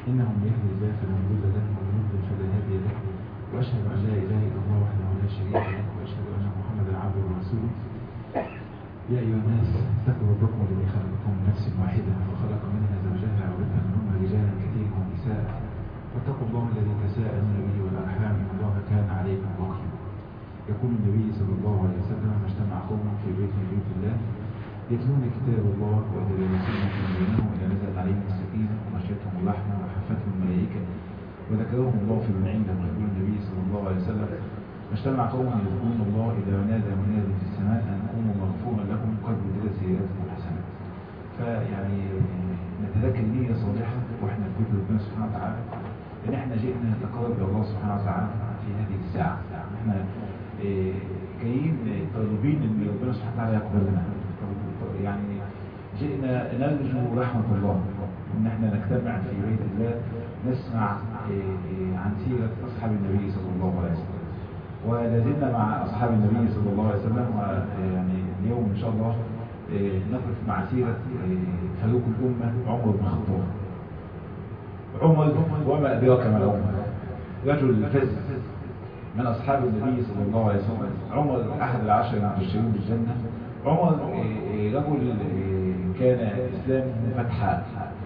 إنه من يهدي الله فلا مضل له ومن يضلل فلا هادي له وأشهد أن لا إله إلا الله وحده لا شريك له وأشهد أن محمدا عبده ورسوله يا أيها الناس اتقوا ربكم الذي خلقكم من نفس واحدة وخلق منها زوجها وبث منهما رجالا كثيرا ونساء واتقوا الله الذي تساءلون به والأرحام إن الله كان عليكم رقيبا يقول النبي صلى الله عليه وسلم ما اجتمع قوم في بيت من بيوت الله يتلون كتاب الله ويتدارسون فيما بينهم إلى نزلت عليهم السكينة وغشيتهم الرحمة وحفتهم الملائكة وذكرهم الله في من عنده ويقول النبي صلى الله عليه وسلم ما اجتمع قوم يذكرون الله إذا نادى مناد في السماء أن قوموا مغفورا لكم قد بدلت سيئاتكم الحسنات فيعني نتذكر نية صالحة واحنا في بيت ربنا سبحانه وتعالى ان احنا جئنا نتقرب الى الله سبحانه وتعالى في هذه الساعة احنا إيه، جايين طالبين ان ربنا سبحانه وتعالى يقبلنا يعني جئنا نرجو رحمة الله وان احنا نجتمع في بيت الله نسمع إيه، إيه، عن سيرة اصحاب النبي صلى الله عليه وسلم ولازلنا مع اصحاب النبي صلى الله عليه وسلم ويعني اليوم ان شاء الله إيه، نقف مع سيرة إيه، فاروق الامة عمر بن الخطاب عمر وما أدراك ما عمر رجل فز من أصحاب النبي صلى الله عليه وسلم عمر أحد العشر المبشرين بالجنة عمر إيه، رجل إيه، كان إسلامه فتحا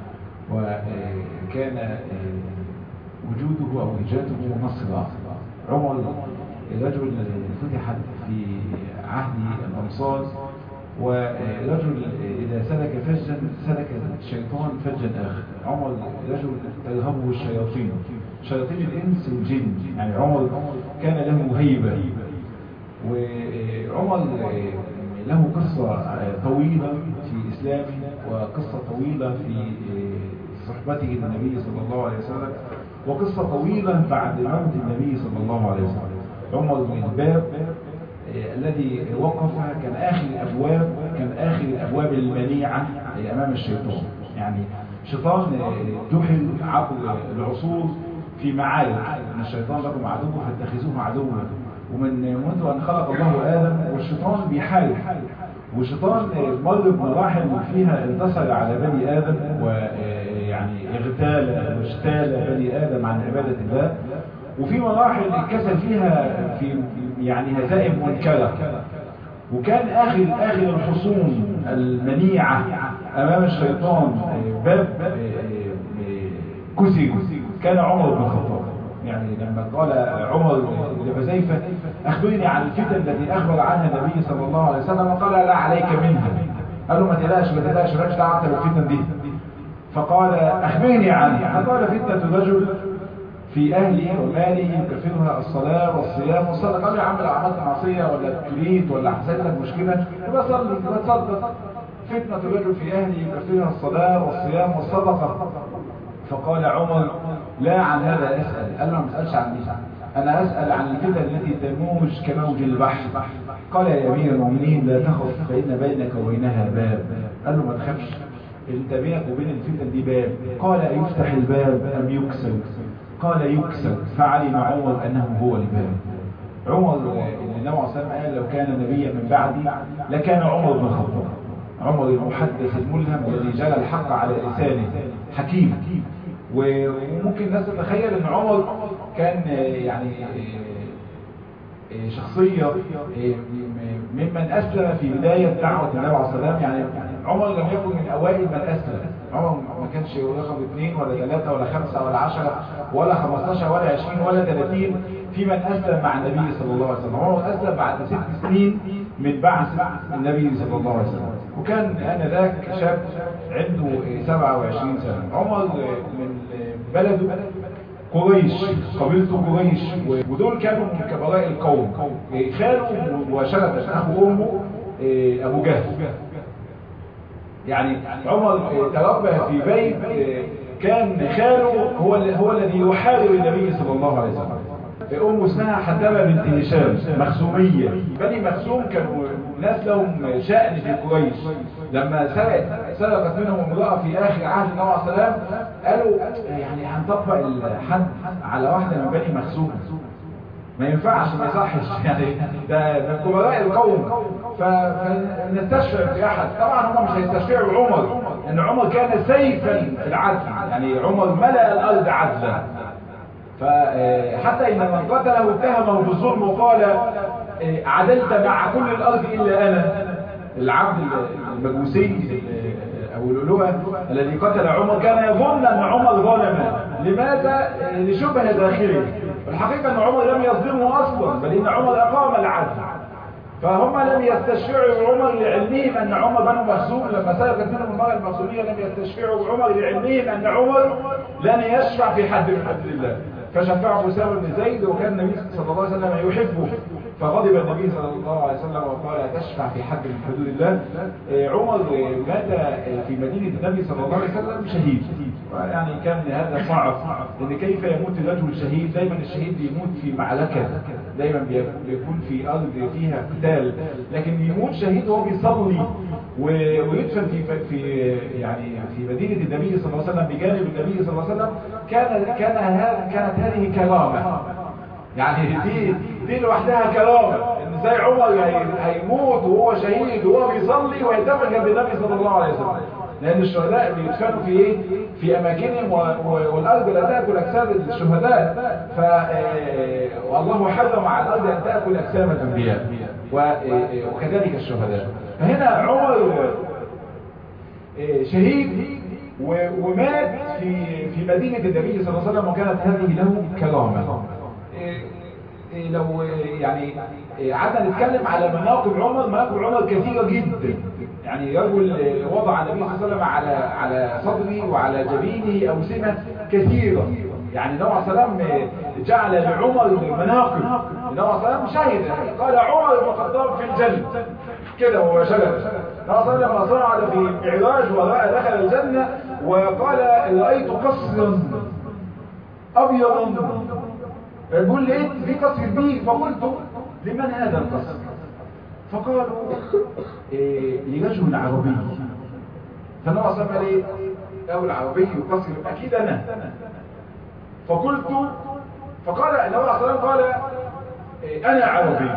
وكان إيه، وجوده أو إيجاده نصرا عمر رجل فتحت في عهد الأنصار ورجل إذا سلك فجا سلك الشيطان فجا آخر عمر رجل ترهبه الشياطين شياطين الإنس والجن يعني عمر كان له هيبة وعمر له قصة طويلة في إسلامه وقصة طويلة في صحبته للنبي صلى الله عليه وسلم وقصة طويلة بعد موت النبي صلى الله عليه وسلم عمر بن الباب الذي وقف كان آخر الأبواب كان آخر الأبواب المنيعة أمام الشيطان يعني شيطان جحل عبر العصور في معارك ان الشيطان لكم عدو فاتخذوه عدوا ومن منذ أن خلق الله آدم والشيطان بيحارب والشيطان مر بمراحل فيها انتصر على بني آدم ويعني اغتال واجتال بني آدم عن عبادة الله وفي مراحل اتكسر فيها في يعني هزائم منكرة وكان آخر آخر الحصون المنيعة أمام الشيطان باب كسي كان عمر بن الخطاب يعني لما قال عمر لحذيفة أخبرني عن الفتن التي أخبر عنها النبي صلى الله عليه وسلم قال لا عليك منها قال له ما تلاش ما تلاش مالكش دعوه بالفتن دي فقال أخبرني عنها فقال فتنة رجل في أهله وماله يكفرها الصلاة والصيام والصلاة قال يا عم لو عملت معصية ولا تريد ولا حصلت لك مشكلة يبقى صلي يبقى تصدق فتنة رجل في أهله يكفرها الصلاة والصيام والصدقة فقال عمر لا عن هذا أسأل قال له ما أسألش عن دي أنا أسأل عن الفتن التي تموج كموج البحر قال يا أمير المؤمنين لا تخف فإن بينك وبينها باب قال له ما تخافش انت بينك وبين الفتن دي باب قال يفتح الباب أم يكسر قال يكسر فعلم عمر أنه هو الباب عمر النبي عليه الصلاة قال لو كان نبيا من بعدي لكان عمر بن الخطاب عمر المحدث الملهم الذي جرى الحق على لسانه حكيم وممكن الناس تتخيل ان عمر كان يعني شخصية ممن أسلم في بداية دعوة النبي عليه السلام يعني عمر لم يكن من أوائل من أسلم عمر ما كانش رقم اثنين ولا ثلاثة ولا خمسة ولا عشرة ولا خمستاشر ولا عشرين ولا ثلاثين في من أسلم مع النبي صلى الله عليه وسلم عمر أسلم بعد ست سنين من بعث النبي صلى الله عليه وسلم وكان آنذاك شاب عنده 27 سنة عمر من بلده قريش قبيلته قريش ودول كانوا من كبراء القوم خاله مباشرة أخو أمه أبو جهل يعني عمر تربى في بيت كان خاله هو هو الذي يحارب النبي صلى الله عليه وسلم أمه اسمها حدامة بنت هشام مخزومية بني مخزوم كانوا ناس لهم شأن في قريش لما سرقت سرقت منهم امرأة في آخر عهد النبي عليه السلام قالوا يعني هنطبق الحد على واحدة من بني مخزوم ما ينفعش ما يصحش يعني ده من كبراء القوم فنستشفع في احد طبعا هم مش هيستشفعوا بعمر ان عمر كان سيفا في العدل يعني عمر ملأ الارض عدلا فحتى ان من قتله اتهمه بالظلم وقال عدلت مع كل الارض الا انا العبد المجوسي او الالوه الذي قتل عمر كان يظن ان عمر ظلم لماذا لشبه داخلي الحقيقه ان عمر لم يظلمه اصلا بل ان عمر اقام العدل فهم لم يستشفعوا بعمر لعلمهم ان عمر بنو مخزوم لما سرقت منهم المرأة المخزومية لم يستشفعوا بعمر لعلمهم ان عمر لن يشفع في حد من حدود الله فشفعه أسامة بن زيد وكان النبي صلى الله عليه وسلم يحبه فغضب النبي صلى الله عليه وسلم وقال تشفع في حد من حدود الله عمر مات في مدينة النبي صلى الله عليه وسلم شهيد يعني كان هذا صعب لأن كيف يموت الرجل الشهيد دايما الشهيد بيموت في معركة دايما بيكون في أرض فيها قتال لكن بيموت شهيد وهو بيصلي ويدفن في في يعني في مدينة النبي صلى الله عليه وسلم بجانب النبي صلى الله عليه وسلم كان كان كانت هذه كرامة يعني دي دي لوحدها كرامة ان زي عمر هيموت وهو شهيد وهو بيصلي ويدفن جنب النبي صلى الله عليه وسلم لان الشهداء بيدفنوا في ايه في اماكنهم والارض لا تاكل اجساد الشهداء ف والله حرم على الارض ان تاكل اجسام الانبياء وكذلك الشهداء فهنا عمر شهيد ومات في في مدينة النبي صلى الله عليه وسلم وكانت هذه له كرامة لو يعني قعدنا نتكلم على مناقب عمر مناقب عمر كثيرة جدا يعني رجل وضع النبي صلى الله عليه وسلم على على صدره وعلى جبينه أوسمة كثيرة يعني النبي عليه السلام جعل لعمر مناقب النبي عليه السلام شهد قال عمر بن الخطاب في الجنة كده هو شغل النبي صلى لما صعد في معراج ورأى دخل الجنة وقال رأيت قصرا أبيض يقول لقيت في قصر كبير فقلت لمن هذا القصر فقالوا إيه لرجل عربي فالنبي صلى الله عليه وسلم له العربي قصر اكيد انا فقلت فقال النبي صلى الله عليه وسلم قال إيه انا عربي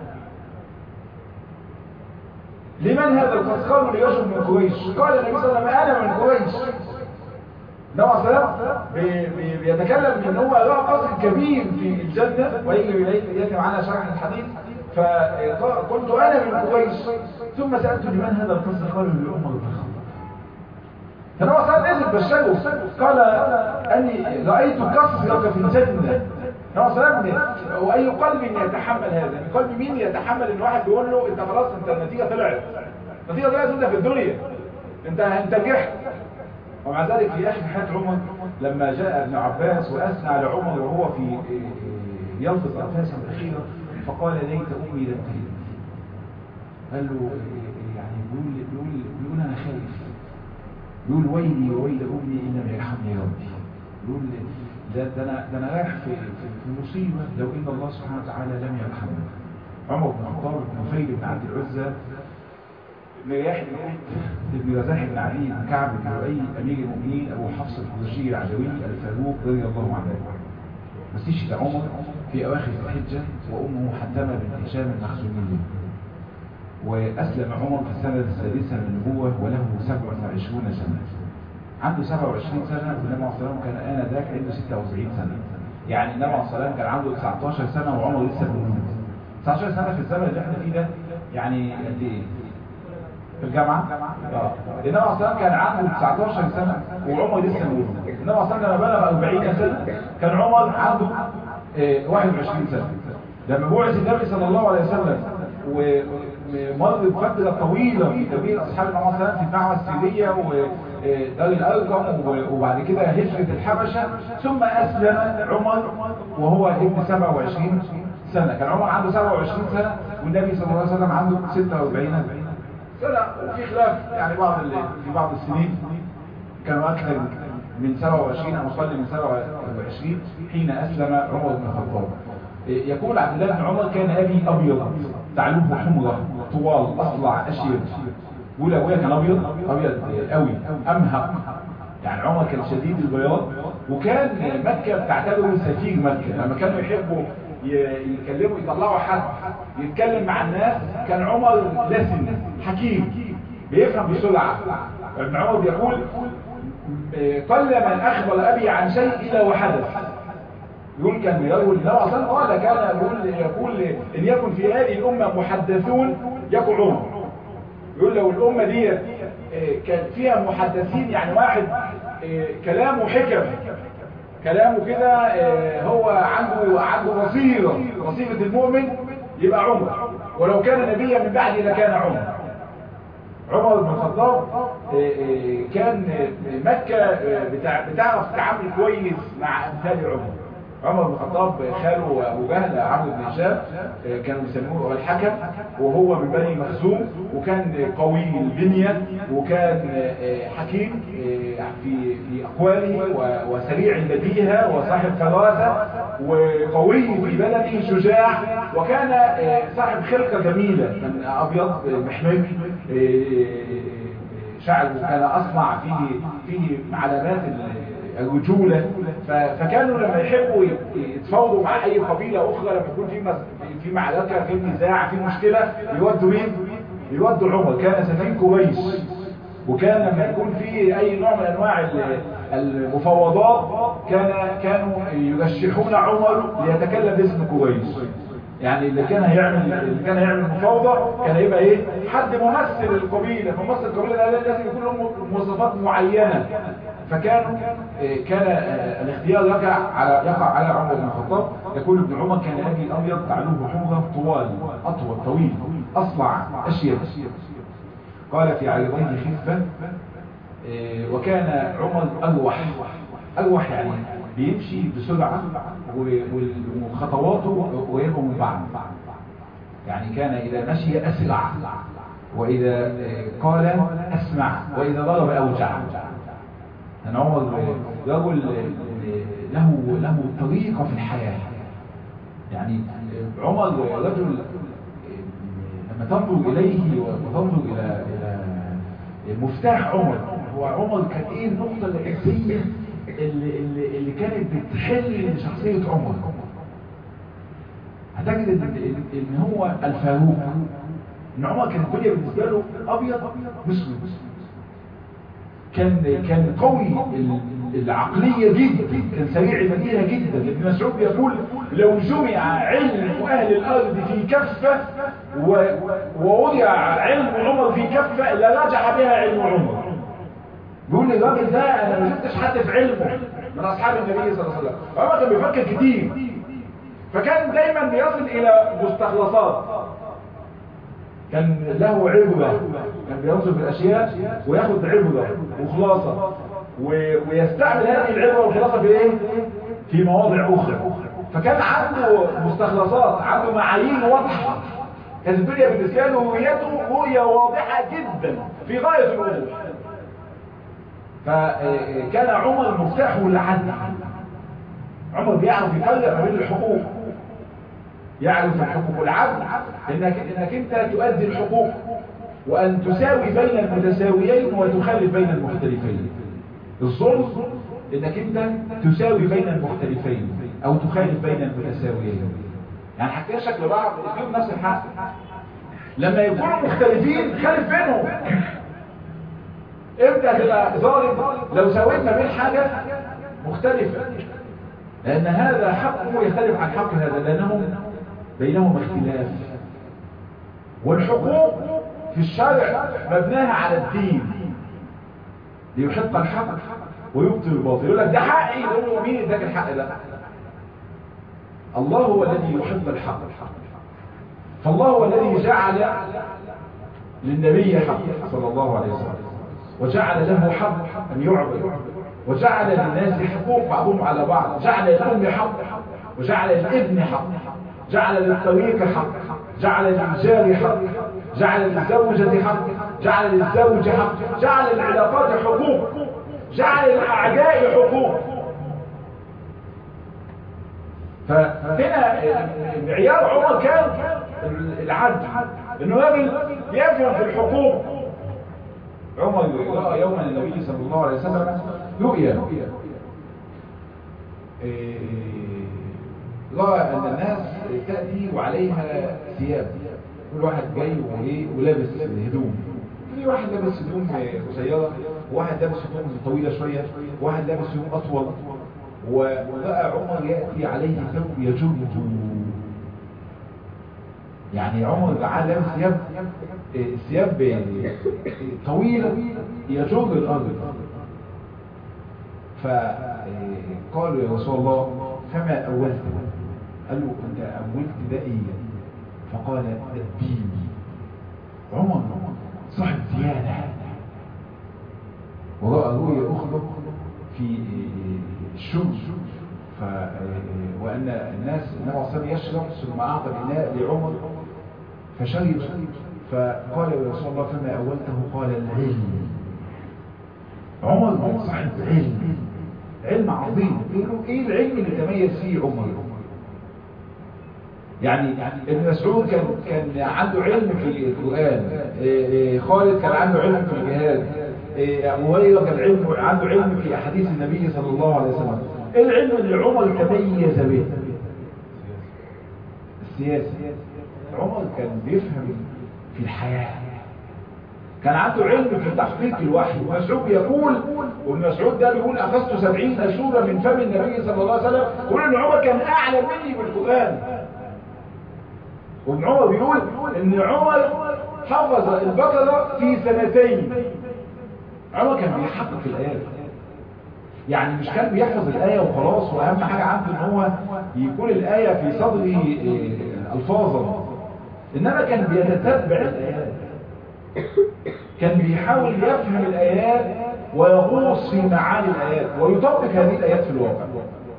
لمن هذا القصر قالوا لرجل من قريش قال النبي صلى الله عليه وسلم انا من قريش النبي صلى الله عليه وسلم بيتكلم ان هو له قصر كبير في الجنة ويجي يأتي معنا شرح الحديث فقلت انا من قريش ثم سألت لمن هذا القصر قالوا لعمر بن الخطاب فالنبي صلى الله عليه وسلم بشره قال اني رأيت قصرك في الجنة النبي صلى الله عليه وسلم واي قلب يتحمل هذا قلب مين يتحمل ان واحد بيقول له انت خلاص انت النتيجة طلعت النتيجة طلعت انت في الدنيا انت انت نجحت ومع ذلك في آخر حياة عمر لما جاء ابن عباس وأثنى على عمر وهو في يلفظ أنفاسا الأخيرة فقال ليت أمي لم تلد قال له يعني بيقول, بيقول, بيقول أنا خايف بيقول ويلي وويل أمي إن لم يرحمني ربي بيقول ده, ده, أنا, ده أنا رايح في, في, في مصيبة لو إن الله سبحانه وتعالى لم يرحمني عمر بن الخطاب بن نفيل بن عبد العزى مرياح بن ابن رزاح بن علي بن كعب بن لؤي امير المؤمنين ابو حفص القرشي العدوي الفاروق رضي الله عنه مسيش عمر في اواخر الحجه وامه حتمه بنت هشام المخزوميه واسلم عمر في السنه السادسه من النبوه وله 27 سنه عنده 27 سنه والنبي عليه الصلاه والسلام كان انذاك عنده 76 سنه يعني النبي عليه الصلاه والسلام كان عنده 19 سنه وعمر لسه مولود 19 سنه في الزمن اللي احنا فيه ده يعني قد ايه في الجامعة اه النبي عليه الصلاه كان عنده 19 سنة وعمر لسه مولود النبي عليه الصلاه لما بلغ 40 سنة كان عمر عنده اه 21 سنة لما بعث النبي صلى الله عليه وسلم ومر فترة طويلة في تبين أصحاب النبي صلى الله عليه وسلم في الدعوة السرية ودار الأرقم وبعد كده هجرة الحبشة ثم أسلم عمر وهو ابن 27 سنة كان عمر عنده 27 سنة والنبي صلى الله عليه وسلم عنده 46 سنة وفي خلاف يعني بعض في بعض السنين كانوا أكثر من 27 أو أقل من 27 حين أسلم عمر بن الخطاب يقول عبد الله بن عمر كان أبي أبيض تعلوه حمرة طوال أصلع أشير يقول أبويا كان أبيض أبيض قوي أمهق يعني عمر كان شديد البياض وكان مكة بتعتبره سفير مكة لما كانوا يحبوا يكلموا يطلعوا حد يتكلم مع الناس كان عمر لسن حكيم بيفهم بسرعة ابن عمر بيقول قل من أخبر أبي عن شيء إلا وحدث يقول كان يقول النبي صلى قال كان يقول يقول إن يكن في هذه الأمة محدثون يكن عمر يقول لو الأمة دي كان فيها محدثين يعني واحد كلامه حكم كلامه كده هو عنده عنده بصيرة بصيرة المؤمن يبقى عمر ولو كان نبيا من بعده لكان عمر عمر بن الخطاب كان مكة بتعرف تتعامل كويس مع أمثال عمر عمر بن الخطاب خاله أبو جهل عمرو بن هشام كانوا بيسموه الحكم وهو من بني مخزوم وكان قوي البنية وكان حكيم في في أقواله وسريع البديهة وصاحب فراسة وقوي في بلده شجاع وكان صاحب خلقة جميلة كان أبيض محمد شعره كان أصنع فيه فيه علامات الرجولة فكانوا لما يحبوا يتفاوضوا مع اي قبيلة اخرى لما يكون في في معركة في نزاع في مشكلة يودوا مين يودوا عمر كان سفين كويس وكان لما يكون في اي نوع من انواع المفاوضات كان كانوا يرشحون عمر ليتكلم باسم كويس يعني اللي كان هيعمل اللي كان هيعمل مفاوضه كان هيبقى ايه حد ممثل القبيله فممثل القبيله ده لازم يكون له مواصفات معينه فكانوا كان الاختيار يقع على يقع على عمر بن الخطاب يقول ابن عمر كان ابي ابيض تعلوه حمرة طوال اطول طويل اصلع اشيب قال في عرضيه خفه وكان عمر اروح اروح يعني بيمشي بسرعة وخطواته قريبة من بعض يعني كان إذا مشي أسرع وإذا قال أسمع وإذا ضرب أوجع أن عمر رجل له له طريقة في الحياة يعني عمر رجل لما تنظر إليه وتنظر إلى إلى مفتاح عمر هو عمر كان إيه النقطة الأساسية اللي, اللي, اللي كانت بتحل شخصية عمر هتجد ان, إن هو الفاروق ان عمر كان الدنيا بالنسبة له ابيض مسلم كان كان قوي العقلية جدا كان سريع المدينة جدا ابن مسعود يقول لو جمع علم أهل الأرض في كفة ووضع علم عمر في كفة لرجع بها علم عمر بيقول لي الراجل ده انا ما شفتش حد في علمه من اصحاب النبي صلى الله عليه وسلم عمر كان بيفكر كتير فكان دايما بيصل الى مستخلصات كان له عبرة كان بينظر في الاشياء وياخد عبرة وخلاصة ويستعمل هذه العبرة والخلاصة في ايه في مواضع اخرى فكان عنده مستخلصات عنده معايير واضحة كانت الدنيا بالنسبة له رؤيته رؤية واضحة جدا في غاية الوضوح فكان عمر مفتاحه العدل عمر بيعرف يفرق ما بين الحقوق يعرف الحقوق والعدل انك انك انت تؤدي الحقوق وان تساوي بين المتساويين وتخالف بين المختلفين الظلم انك انت تساوي بين المختلفين او تخالف بين المتساويين يعني حاجتين شكل بعض فيهم نفس الحق لما يكونوا مختلفين خالف بينهم امتى تبقى ظالم لو سويت ما بين حاجة مختلفة لأن هذا حقه يختلف عن حق هذا لأنهم بينهم اختلاف والحقوق في الشرع مبناها على الدين ليحق الحق ويبطل الباطل يقول لك ده حقي يقول مين اداك الحق ده الله هو الذي يحب الحق فالله هو الذي جعل للنبي حق صلى الله عليه وسلم وجعل له حق أن يعبد وجعل للناس حقوق بعضهم على بعض جعل للأم حق وجعل للابن حق جعل للطريق حق جعل للجار حق جعل للزوجة حق جعل للزوج حق جعل للعلاقات حقوق جعل للأعداء حقوق فهنا معيار عمر كان العدل انه راجل يفهم في الحقوق عمر رأى يوما النبي صلى الله عليه وسلم رؤيا رأى أن الناس تأتي وعليها ثياب كل واحد جاي ولابس هدوم في واحد لابس هدوم قصيره وواحد لابس هدوم طويله شويه وواحد لابس هدوم اطول وبقى عمر ياتي عليه ثوب يجره يعني عمر بقى لابس ثياب ثياب طويله يجر الارض فقالوا يا رسول الله فما اولت قال له انت اولت ده ايه فقال الدين عمر صاحب ديانة ورأى رؤيا أخرى في الشمس ف... وأن الناس النبي صلى الله يشرب ثم أعطى الإناء لعمر فشرب فقال يا رسول الله فما أولته قال العلم عمر صاحب علم علم عظيم ايه العلم اللي تميز فيه عمر يعني ابن مسعود كان كان عنده علم في القرآن خالد كان عنده علم في الجهاد أبو هريرة كان علم عنده علم في أحاديث النبي صلى الله عليه وسلم ايه العلم اللي عمر تميز به السياسة عمر كان بيفهم في الحياة كان عنده علم في تحقيق الوحي مسعود يقول وابن مسعود ده بيقول أخذت سبعين سورة من فم النبي صلى الله عليه وسلم يقول إن عمر كان أعلم مني بالقرآن وابن عمر بيقول ان عمر حفظ البقرة في سنتين عمر كان بيحقق الآيات يعني مش كان بيحفظ الآية وخلاص وأهم حاجة عنده ان هو يكون الآية في صدره ألفاظا إنما كان بيتتبع الآيات كان بيحاول يفهم الآيات ويغوص في معاني الآيات ويطبق هذه الآيات في الواقع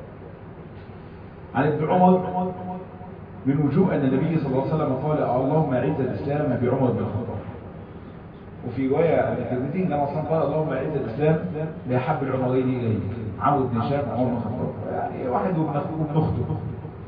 عن ابن عمر من وجوه أن النبي صلى الله عليه وسلم قال اللهم أعز الإسلام بعمر بن الخطاب وفي رواية عن الترمذي أنه أصلا قال اللهم أعز الإسلام بأحب العمرين إليه عمرو بن هشام وعمر بن الخطاب يعني واحد وابن أخته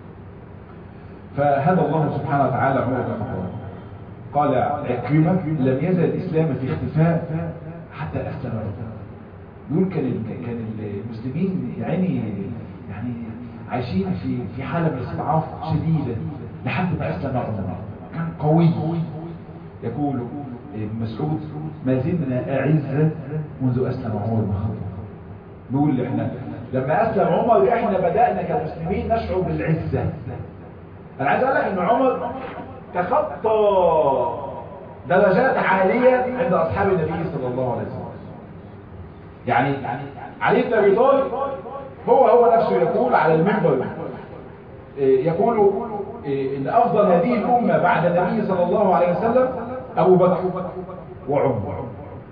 فهدى الله سبحانه وتعالى عمر بن الخطاب قال عكرمة لم يزل الإسلام في اختفاء حتى أسلم عمر يقول كان كان المسلمين يعني يعني عايشين في في حالة من الاستضعاف شديدة لحد ما أسلم عمر كان قوي يقول مسعود ما زلنا أعزة منذ أسلم عمر بن الخطاب بيقول احنا لما أسلم عمر احنا بدأنا كمسلمين نشعر بالعزة أنا عايز أقول لك إن عمر تخطى درجات عالية عند أصحاب النبي صلى الله عليه وسلم يعني علي بن أبي طالب هو هو نفسه يقول على المنبر يقول ان افضل هذه الامه بعد النبي صلى الله عليه وسلم ابو بكر وعمر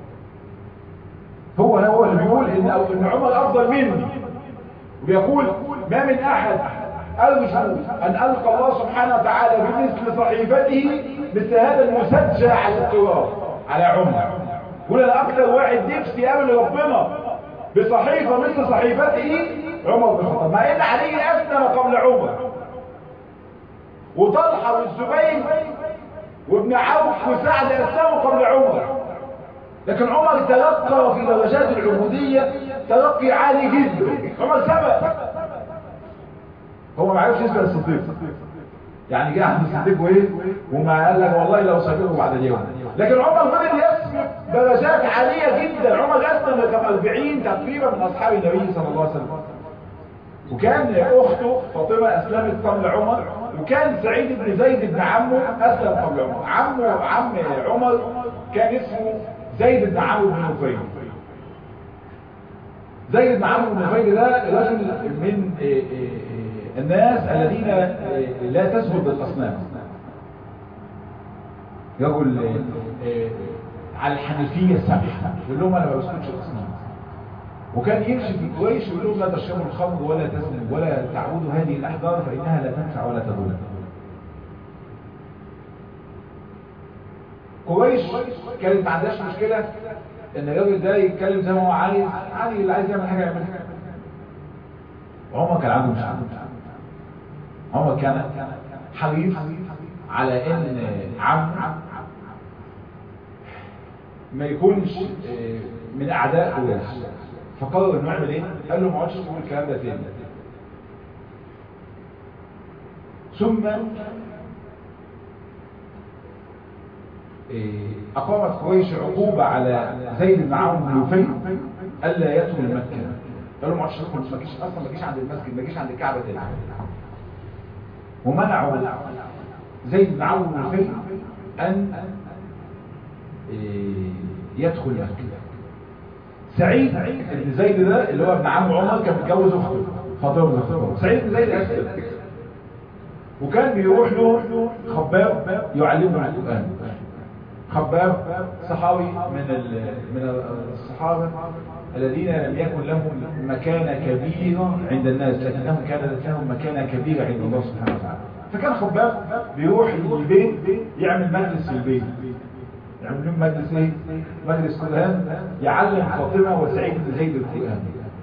هو هو اللي بيقول ان ان عمر افضل مني وبيقول ما من احد ارجو ان القى الله سبحانه وتعالى بمثل صحيفته مثل هذا المسجع على التراب على عمر يقول انا اكثر واحد نفسي امن ربنا بصحيفة مثل صحيفته عمر بن الخطاب مع ان علي اسلم قبل عمر وطلحة والزبير وابن عوف وسعد اسلموا قبل عمر لكن عمر تلقى في درجات العبودية تلقي عالي جدا عمر سبق هو ما عرفش يسبق الصديق يعني جه عند الصديق وايه وما قال لك والله لو سابقه بعد اليوم لكن عمر فضل يسبق درجات عالية جدا عمر أسلم كم 40 تقريبا من أصحاب النبي صلى الله عليه وسلم وكان أخته فاطمة أسلمت قبل عمر وكان سعيد بن زيد بن عمه أسلم قبل عمر عمه عم عمر كان اسمه زيد بن عمرو بن نفيل زيد بن عمرو بن نفيل ده رجل من الناس الذين لا تسجد للأصنام رجل على الحنفية السمحة يقول لهم أنا ما بسكتش الأصنام وكان يمشي في قريش ويقول لهم لا تشربوا الخمر ولا تزنوا ولا تعبدوا هذه الأحجار فإنها لا تنفع ولا تضر قريش كانت ما عندهاش مشكلة ان الراجل ده يتكلم زي ما هو عايز عادي اللي عايز يعمل حاجة يعملها عمر كان عنده مشكلة عمر كان حريص على ان عم ما يكونش من اعداء قريش فقرر انه يعمل ايه قال له ما اقعدش تقول الكلام ده تاني ثم أقامت قريش عقوبة على زيد بن عمرو بن لوفي ألا يدخل مكة قالوا ما عادش تدخل ما تجيش أصلا ما تجيش عند المسجد ما تجيش عند الكعبة تاني ومنعوا زيد بن عمرو بن لوفي أن يدخل مكة سعيد بن زيد ده اللي هو ابن عم عمر كان متجوز اخته فاطمه بن الخطاب سعيد بن زيد اسلم وكان بيروح له خباب يعلمه القران خباب صحابي من من الصحابه الذين لم يكن لهم مكانه كبيره عند الناس لكنهم كانت لهم مكانه كبيره عند الله سبحانه وتعالى فكان خباب بيروح البيت يعمل مجلس في البيت يعمل لهم مجلس ايه مجلس قرآن يعلم فاطمة وسعيد بن زيد القرآن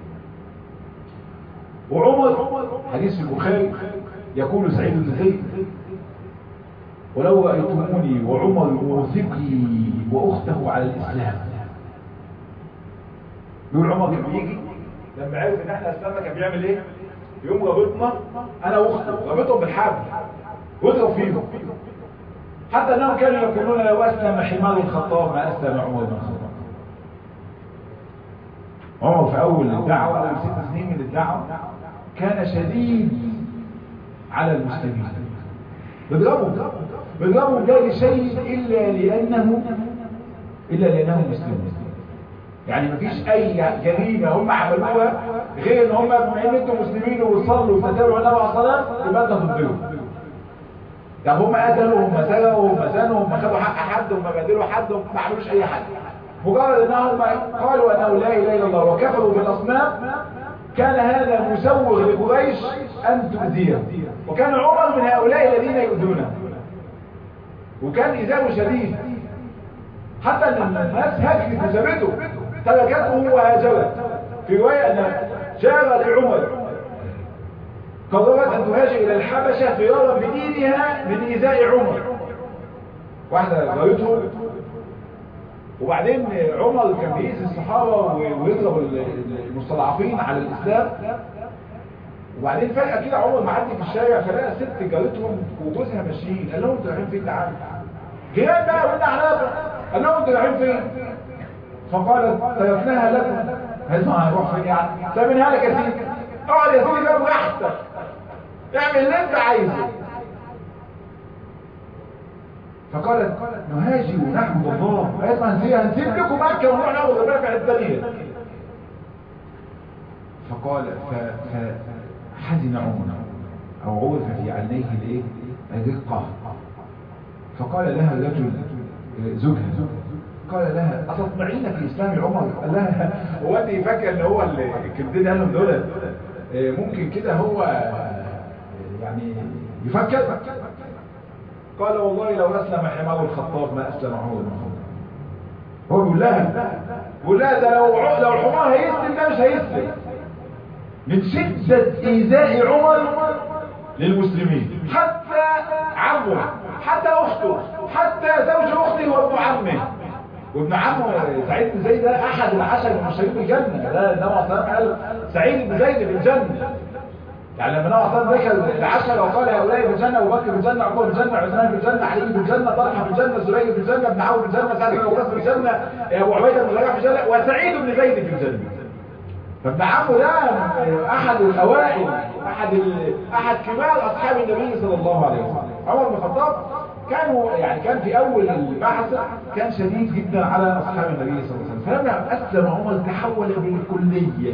وعمر حديث في البخاري يقول سعيد بن زيد ولو رأيتموني وعمر يوثقي وأخته على الإسلام يقول عمر كان بيجي لما عرف ان احنا اسلامنا كان بيعمل ايه يوم رابطنا انا واخته رابطهم بالحبل واضرب فيهم حتى انهم كانوا يقولون لو اسلم حمار الخطاب ما اسلم عمر بن الخطاب عمر في اول الدعوه اول ست سنين من الدعوه كان شديد على المسلمين بيضربوا بيضربوا بلا شيء الا لانه الا لانهم مسلمون يعني مفيش اي جريمه هم عملوها غير ان هم بما ان انتم مسلمين وبتصلوا وتتابعوا النبي عليه الصلاه يبقى انت تضربوا طب هم قتلوا هم سرقوا هم زنوا هم خدوا حق حد هم بهدلوا حد هم ما عملوش اي حاجه مجرد انهم قالوا انه لا اله الا الله وكفروا بالاصنام كان هذا مسوغ لقريش ان تؤذيه وكان عمر من هؤلاء الذين يؤذونه وكان ايذاؤه شديد حتى ان الناس هجرت وسابته تركته وهاجرت في روايه ان جار لعمر قررت أن تهاجر إلى الحبشة فرارا بدينها من إيذاء عمر واحدة غيرته وبعدين عمر كان بيأذي الصحابة ويضرب المستضعفين على الإسلام وبعدين فجأة كده عمر معدي في الشارع فلقى ست جارتهم وجوزها ماشيين قال لهم انتوا رايحين فين تعالوا جيران بقى وإنت عنابة قال لهم انتوا رايحين فين فقالت تركناها لكم هل ما هنروح فين يعني سابنها لك يا سيدي اقعد يا سيدي بقى براحتك اعمل اللي انت عايزه فقالت نهاجر ونحمد الله قالت ما هنسيب هنسيب لكم مكة ونروح ناخد ربنا في الدنيا فقال فحزن عمر او عرف في عينيه الايه الرقة فقال لها الرجل زوجها قال لها أتطمعين في إسلام عمر قال لها هو أنت فاكر ان هو الكبدين قال لهم دول ممكن كده هو يعني يفكر قال والله لو أسلم حمار الخطاب ما أسلم عمر بن الخطاب هو بيقول لها بيقول لها ده لو لو الحمار هيسلم ده مش هيسلم من شدة إيذاء عمر للمسلمين حتى عمه حتى أخته حتى زوج أخته وابن عمه وابن عمه سعيد بن زيد ده أحد العشر المبشرين بالجنة ده النبي عليه الصلاة قال سعيد بن زيد في الجنة يعني لما النبي عليه الصلاة ذكر العشرة وقال هؤلاء في الجنة أبو بكر في الجنة عمر في الجنة عثمان في الجنة علي في الجنة طلحة في الجنة زبير في الجنة ابن عوف في الجنة سعد بن وقاص في الجنة أبو عبيدة بن الجراح في الجنة وسعيد بن زيد في الجنة فابن عمه ده أحد الأوائل أحد أحد كبار أصحاب النبي صلى الله عليه وسلم عمر بن الخطاب كانوا يعني كان في أول البعثة كان شديد جدا على أصحاب النبي صلى الله عليه وسلم فلما أسلم عمر تحول بالكلية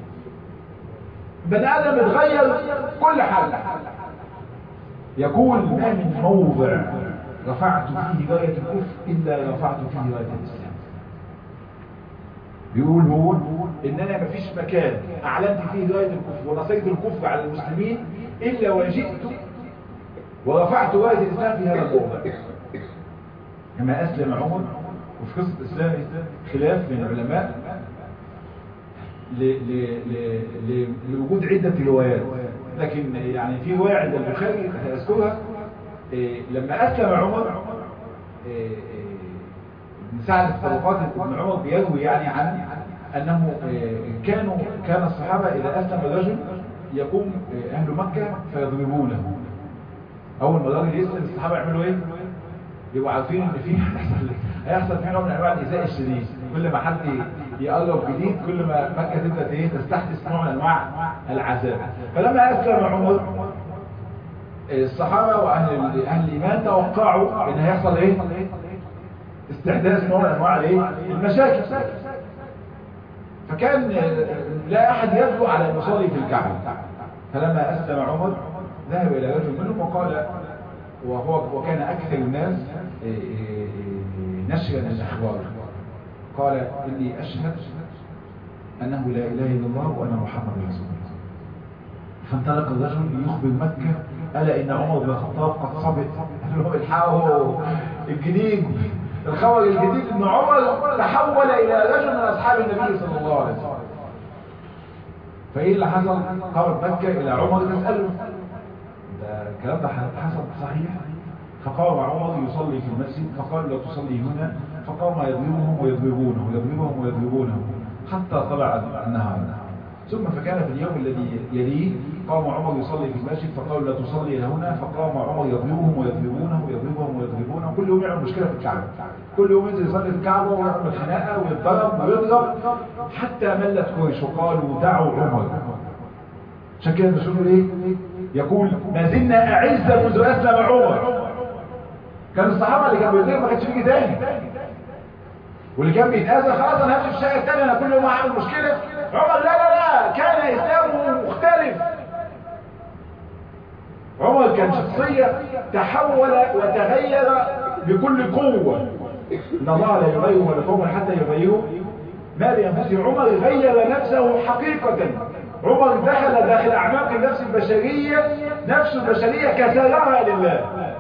بني آدم اتغير كل حاجة يقول ما من موضع رفعت فيه راية الكفر إلا رفعت فيه راية الإسلام بيقول هو إن أنا مفيش مكان أعلنت فيه راية الكفر ونصيت الكفر على المسلمين إلا وجئت ورفعت راية الإسلام في هذا الموضع كما أسلم عمر وفي قصة الإسلام خلاف من العلماء لوجود عدة روايات لكن يعني في رواية عند البخاري أذكرها لما أسلم عمر ابن سعد في طبقات ابن عمر بيروي يعني عن أنه كانوا كان الصحابة إذا أسلم الرجل يقوم أهل مكة فيضربونه أول ما الراجل يسلم الصحابة يعملوا إيه؟ يبقوا عارفين ان في هيحصل هيحصل في نوع من انواع الايذاء الشديد كل ما حد يقرب جديد كل ما مكه تبدا ايه تستحدث نوع من انواع العذاب فلما اسلم عمر الصحابه واهل اهل الايمان توقعوا ان هيحصل ايه استحداث نوع من انواع الايه المشاكل فكان لا احد يبدو على ان يصلي في الكعبه فلما اسلم عمر ذهب الى رجل منهم وقال وهو وكان اكثر الناس نشرا للاخبار قال اني اشهد انه لا اله الا الله وان محمد رسول الله فانطلق الرجل ليخبر مكه الا ان عمر بن الخطاب قد صبت قال الحقوا الجديد الخبر الجديد ان عمر تحول الى رجل من اصحاب النبي صلى الله عليه وسلم فايه اللي حصل قامت مكه الى عمر تساله ده الكلام ده حصل صحيح فقام عمر يصلي في المسجد فقال لا تصلي هنا فقام يضربهم ويضربونه يضربهم ويضربونه حتى طلع النهار ثم فكان في اليوم الذي يليه قام عمر يصلي في المسجد فقالوا لا تصلي هنا فقام عمر يضربهم ويضربونه ويضربهم ويضربونه كل يوم يعمل مشكله في الكعبه كل يوم ينزل يصلي في الكعبه ويعمل خناقه ويتضرب ويضرب حتى ملت قريش وقالوا دعوا عمر عشان كده بنقول ايه يقول ما زلنا اعز منذ اسلم عمر كان الصحابه اللي كانوا بيضربوا ما كانش بيجي تاني واللي كان بيتاذى خلاص انا همشي في الشارع الثاني انا كل يوم هعمل مشكله عمر لا لا لا كان اسلامه مختلف عمر كان شخصية تحول وتغير بكل قوة إن الله لا يغير ولا قوم حتى يغيروا ما بأنفسه عمر غير نفسه حقيقة عمر دخل داخل أعماق النفس البشرية نفس البشرية كسرها لله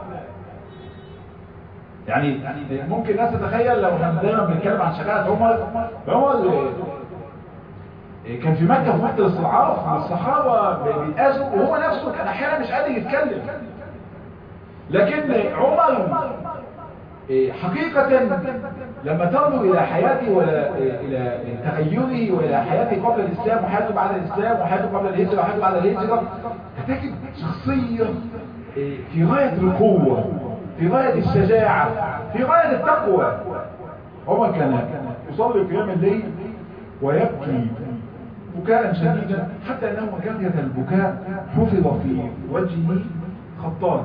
يعني ممكن الناس تتخيل لو احنا دايما بنتكلم عن شجاعة عمر عمر كان في مكة في وقت الاستضعاف الصحابة بيتأذوا وهو نفسه كان أحيانا مش قادر يتكلم لكن عمر حقيقة لما تنظر إلى حياته ولا إلى تغيره وإلى حياته قبل الإسلام وحياته بعد الإسلام وحياته قبل الهجرة وحياته بعد الهجرة هتجد شخصية في غاية القوة في غاية الشجاعة في غاية التقوى عمر كان يصلي قيام الليل ويبكي بكاء شديدا حتى انه كانت البكاء حفظ في وجهه خطان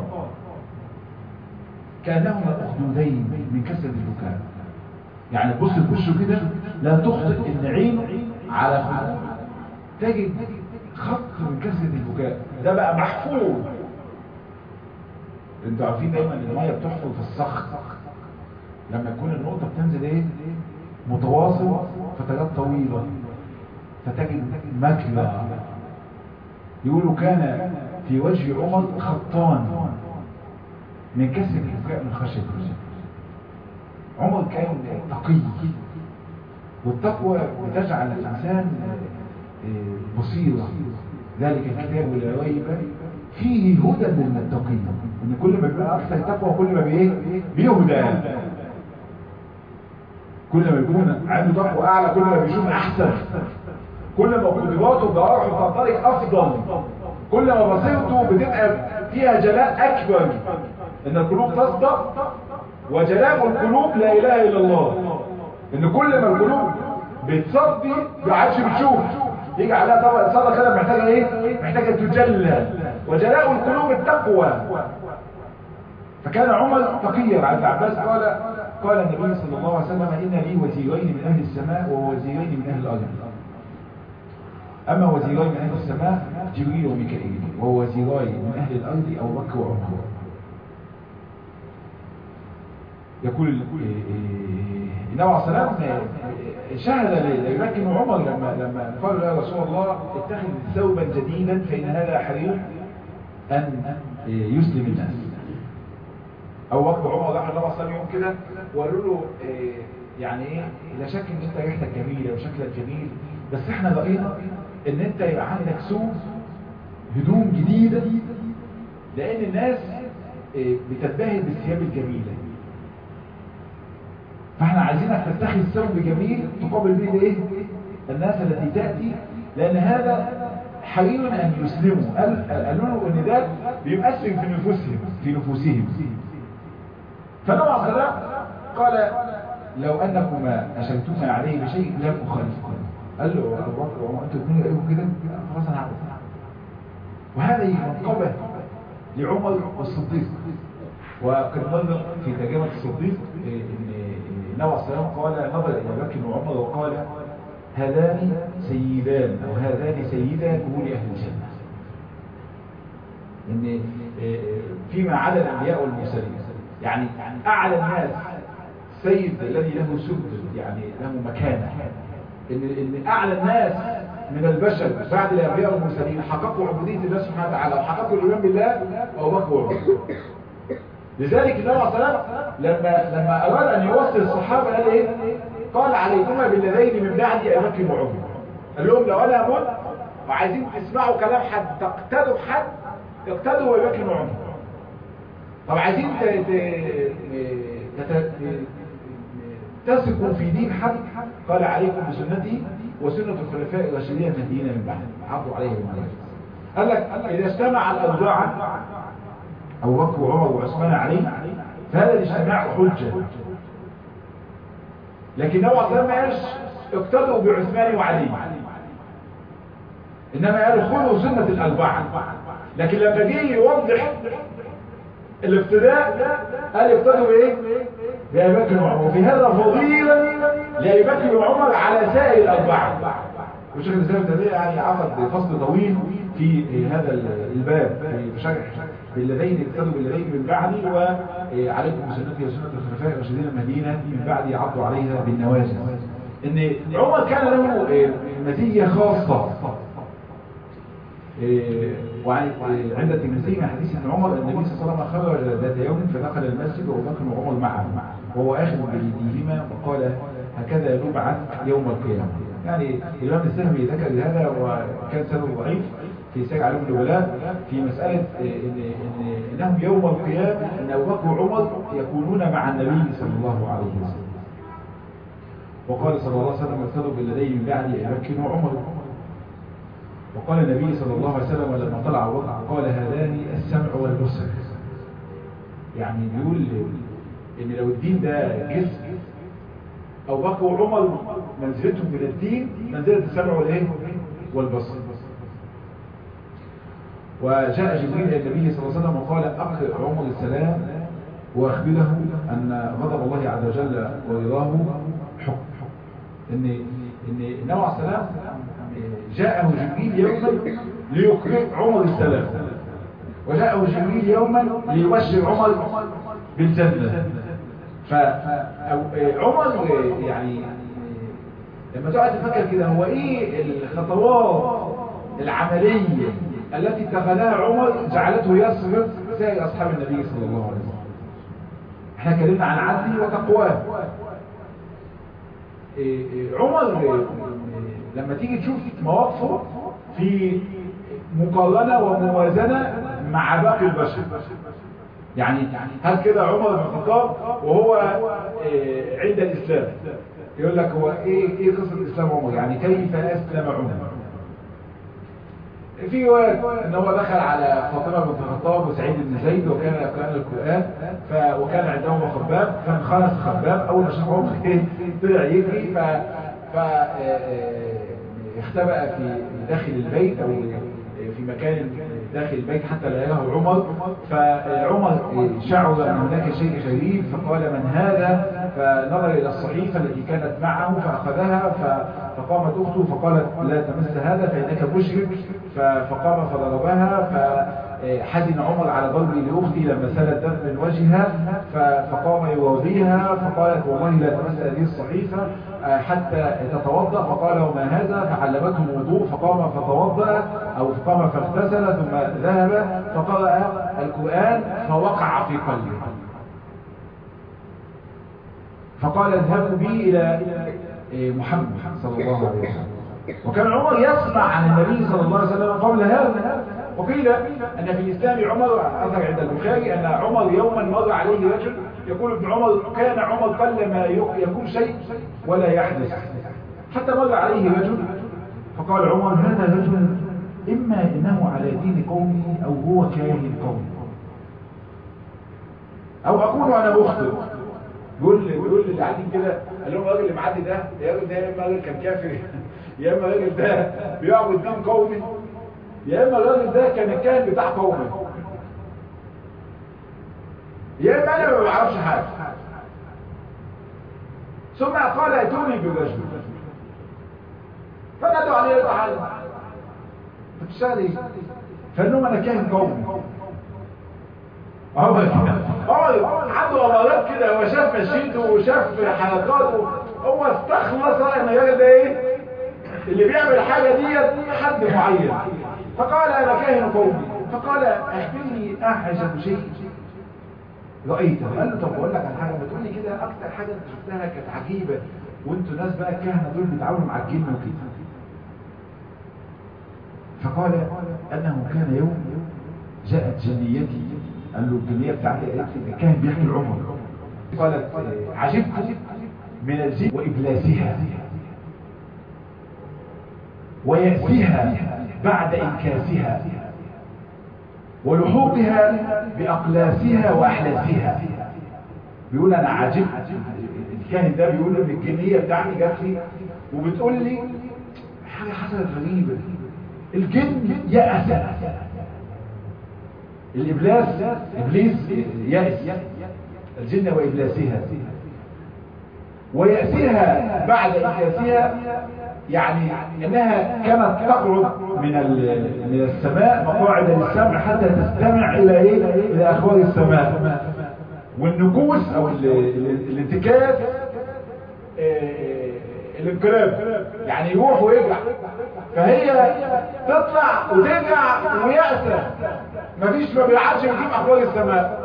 كانهما اخدودين من كسر البكاء يعني بص في وشه كده لا تخطئ ان عينه على خدود تجد خط من كسر البكاء ده بقى محفوظ انتوا عارفين دايما ان الميه بتحفظ في الصخر لما يكون النقطه بتنزل ايه متواصل فترات طويله فتجد مكلة يقولوا كان في وجه عمر خطان من كسر البكاء من خشية عمر كان تقي والتقوى بتجعل الإنسان بصيرة ذلك الكتاب لا ريب فيه هدى للمتقين ان كل ما بيبقى اكثر تقوى كل ما بايه بيهدى كل ما يكون عنده تقوى اعلى كل ما بيشوف احسن كل ما قدراته بروحه في طريق افضل كل ما بصيرته بتبقى فيها جلاء اكبر ان القلوب تصدق وجلاء القلوب لا اله الا الله ان كل ما القلوب بتصدي ما عادش بتشوف يجي عليها طبق صدى كده محتاجه ايه محتاجه تجلى وجلاء القلوب التقوى فكان عمر تقيا عن عباس قال قال النبي صلى الله عليه وسلم ان لي وزيرين من اهل السماء ووزيرين من اهل الارض أما وزيراي من أهل السماء جبريل وميكائيل وهو وزيراي من أهل الأرض أبو بكر وعمر يقول النبي عليه الصلاة شهد لأبي بكر وعمر لما لما قالوا يا رسول الله اتخذ ثوبا جديدا فإن هذا حرير أن يسلم الناس أبو بكر وعمر راح النبي صلى يوم كده وقالوا له يعني ايه لا شك ان انت ريحتك جميله وشكلك جميل بس احنا رأينا ان انت يبقى عندك سوق هدوم جديدة لان الناس بتتباهي بالثياب الجميلة فاحنا عايزينك تتخذ ثوب جميل تقابل به ايه الناس التي تأتي لان هذا حري ان يسلموا قالوا له ان ده بيؤثر في نفوسهم في نفوسهم فالنبي عليه السلام قال لو أنكما أشرتما عليه بشيء لم أخالفكم قال له أبو بكر وعمر أنتوا الاثنين رأيكم كده خلاص أنا هعمل وهذه منقبة لعمر والصديق وقد نظر في ترجمة الصديق إن النبي عليه السلام قال نظر إلى بكر وعمر وقال هذان سيدان أو هذان سيدا كهول أهل الجنة إن فيما عدا الأنبياء والمرسلين يعني أعلى الناس سيد الذي له سد يعني له مكانة إن, إن أعلى الناس من البشر بعد الأنبياء والمرسلين حققوا عبودية الله سبحانه وتعالى وحققوا الإيمان بالله أو بكر وعمر لذلك النبي عليه الصلاة لما لما أراد أن يوصل الصحابة قال إيه؟ قال عليكما بالذين من بعد أبي بكر وعمر قال لهم لو أنا أموت وعايزين تسمعوا كلام حد تقتدوا بحد اقتدوا أبي بكر وعمر طب عايزين تثقوا في دين حد قال عليكم بسنتي وسنة الخلفاء الراشدين المهديين من بعد عرضوا عليه بالمعروف قال لك إذا اجتمع الأوضاع أبو بكر وعمر وعثمان عليه فهذا الاجتماع حجة لكن نوع صلى ما قالش اقتدوا بعثمان وعلي إنما قالوا خذوا سنة الأربعة لكن لما جه يوضح الاقتداء قال اقتدوا بايه بأبي بكر وعمر وفي هذا فضيلة لأبي بكر وعمر على سائر الأربعة وشيخ الإسلام التابعي يعني عقد فصل طويل في هذا الباب في شرح بالذين اقتدوا بالذين من بعدي وعليكم بسنتي وسنة الخلفاء الراشدين المهديين من بعدي عضوا عليها بالنواجذ ان عمر كان له مزية خاصة وعند الترمذي من حديث ابن عمر النبي صلى الله عليه وسلم خرج ذات يوم فدخل المسجد وابو بكر وعمر معه وهو اخذ بايديهما وقال هكذا يبعث يوم القيامه يعني الامام السهمي ذكر هذا وكان سبب ضعيف في سجع علوم الولاء في مسألة إن, إن إنهم يوم القيامة أن أبو بكر وعمر يكونون مع النبي صلى الله عليه وسلم وقال صلى الله عليه وسلم اقتدوا بالذين من بعد أبي بكر وعمر وقال النبي صلى الله عليه وسلم لما طلع أبو بكر قال هذان السمع والبصر يعني بيقول إن لو الدين ده جسم أبو بكر وعمر منزلتهم من الدين منزلة السمع والإيه والبصر وجاء جبريل إلى النبي صلى الله عليه وسلم وقال أقرأ عمر السلام وأخبره أن غضب الله عز وجل ورضاه حكم إن إن النبي عليه السلام جاءه جبريل يوما ليقرأ عمر السلام وجاءه جبريل يوما ليبشر عمر بالجنة فعمر يعني لما تقعد تفكر كده هو ايه الخطوات العملية التي اتخذها عمر جعلته يصرف سائر أصحاب النبي صلى الله عليه وسلم احنا كلمنا عن عدلي وتقواه عمر لما تيجي تشوف مواقفه في مقارنة وموازنة مع باقي البشر يعني هل كده عمر بن الخطاب وهو عند الإسلام يقول لك هو ايه ايه قصة الإسلام عمر يعني كيف أسلم عمر في رواية ان هو دخل على فاطمة بنت الخطاب وسعيد بن زيد وكان يقرأ القرآن ف... وكان عندهم خباب فانخلص خباب اول ما شاف عمر طلع يجري ف ف اختبأ في داخل البيت او في مكان داخل البيت حتى لا يراه عمر فعمر شعر ان هناك شيء غريب فقال من هذا فنظر الى الصحيفة التي كانت معه فاخذها فقامت اخته فقالت لا تمس هذا فانك مشرك فقام فضربها فحزن عمر على ضربه لاختي لما سال الدم من وجهها فقام يواضيها فقالت والله لا تمس هذه الصحيفة حتى تتوضا فقال وما هذا فعلمته الوضوء فقام فتوضا او قام فاغتسل ثم ذهب فقرأ القرآن فوقع في قلبه فقال اذهبوا بي الى محمد صلى الله عليه وسلم وكان عمر يسمع عن النبي صلى الله عليه وسلم قبل هذا وقيل أن في الإسلام عمر أثر عند البخاري أن عمر يوما مر عليه رجل يقول ابن عمر كان عمر قل ما يكون شيء ولا يحدث حتى مر عليه رجل فقال عمر هذا رجل إما إنه على دين قومه أو هو كاهن قومه او اكون وانا مخطئ يقول لي يقول لي اللي قاعدين كده قال لهم الراجل اللي معدي ده يا راجل ده يا اما راجل كان كافر يا اما الراجل ده بيعبد دين قومي يا اما الراجل ده كان الكاهن بتاع قومي يا اما انا ما بعرفش حاجه ثم قال اتوني بالرجل فنادوا عليه تعالى بتشتغل ايه فقال لهم انا كاهن قومي اه اه عنده امارات كده هو شاف مشيته وشاف حركاته هو استخلص ان الراجل ده ايه اللي بيعمل الحاجه ديت حد معين فقال انا كاهن قومي فقال اخبرني اعجب شيء رأيته قال له طب بقول لك على حاجه ما تقول لي كده اكتر حاجه انت شفتها كانت عجيبه وانتوا ناس بقى الكهنه دول بيتعاملوا مع الجن وكده فقال انه كان يوم جاءت جنيتي قال له الجنيه بتاعتي الكاهن بيحكي العمر قالت عجبت من الجن وابلاسها ويأسها بعد انكاسها ولحوقها بأقلاسها وأحلاسها بيقول أنا عجبت الكاهن ده بيقول ان الجنية بتاعتي جات لي وبتقول لي حاجة حصلت غريبة الجن يأس الإبلاس إبليس يأس الجن وإبلاسها ويأسها بعد إنكاسها يعني انها كانت تقعد من من السماء مقاعد للسمع حتى تستمع الى ايه الى اخبار السماء والنكوس او الانتكاس الانقلاب يعني يروح ويرجع فهي تطلع وترجع ويأسى مفيش ما بيلعبش يجيب اخبار السماء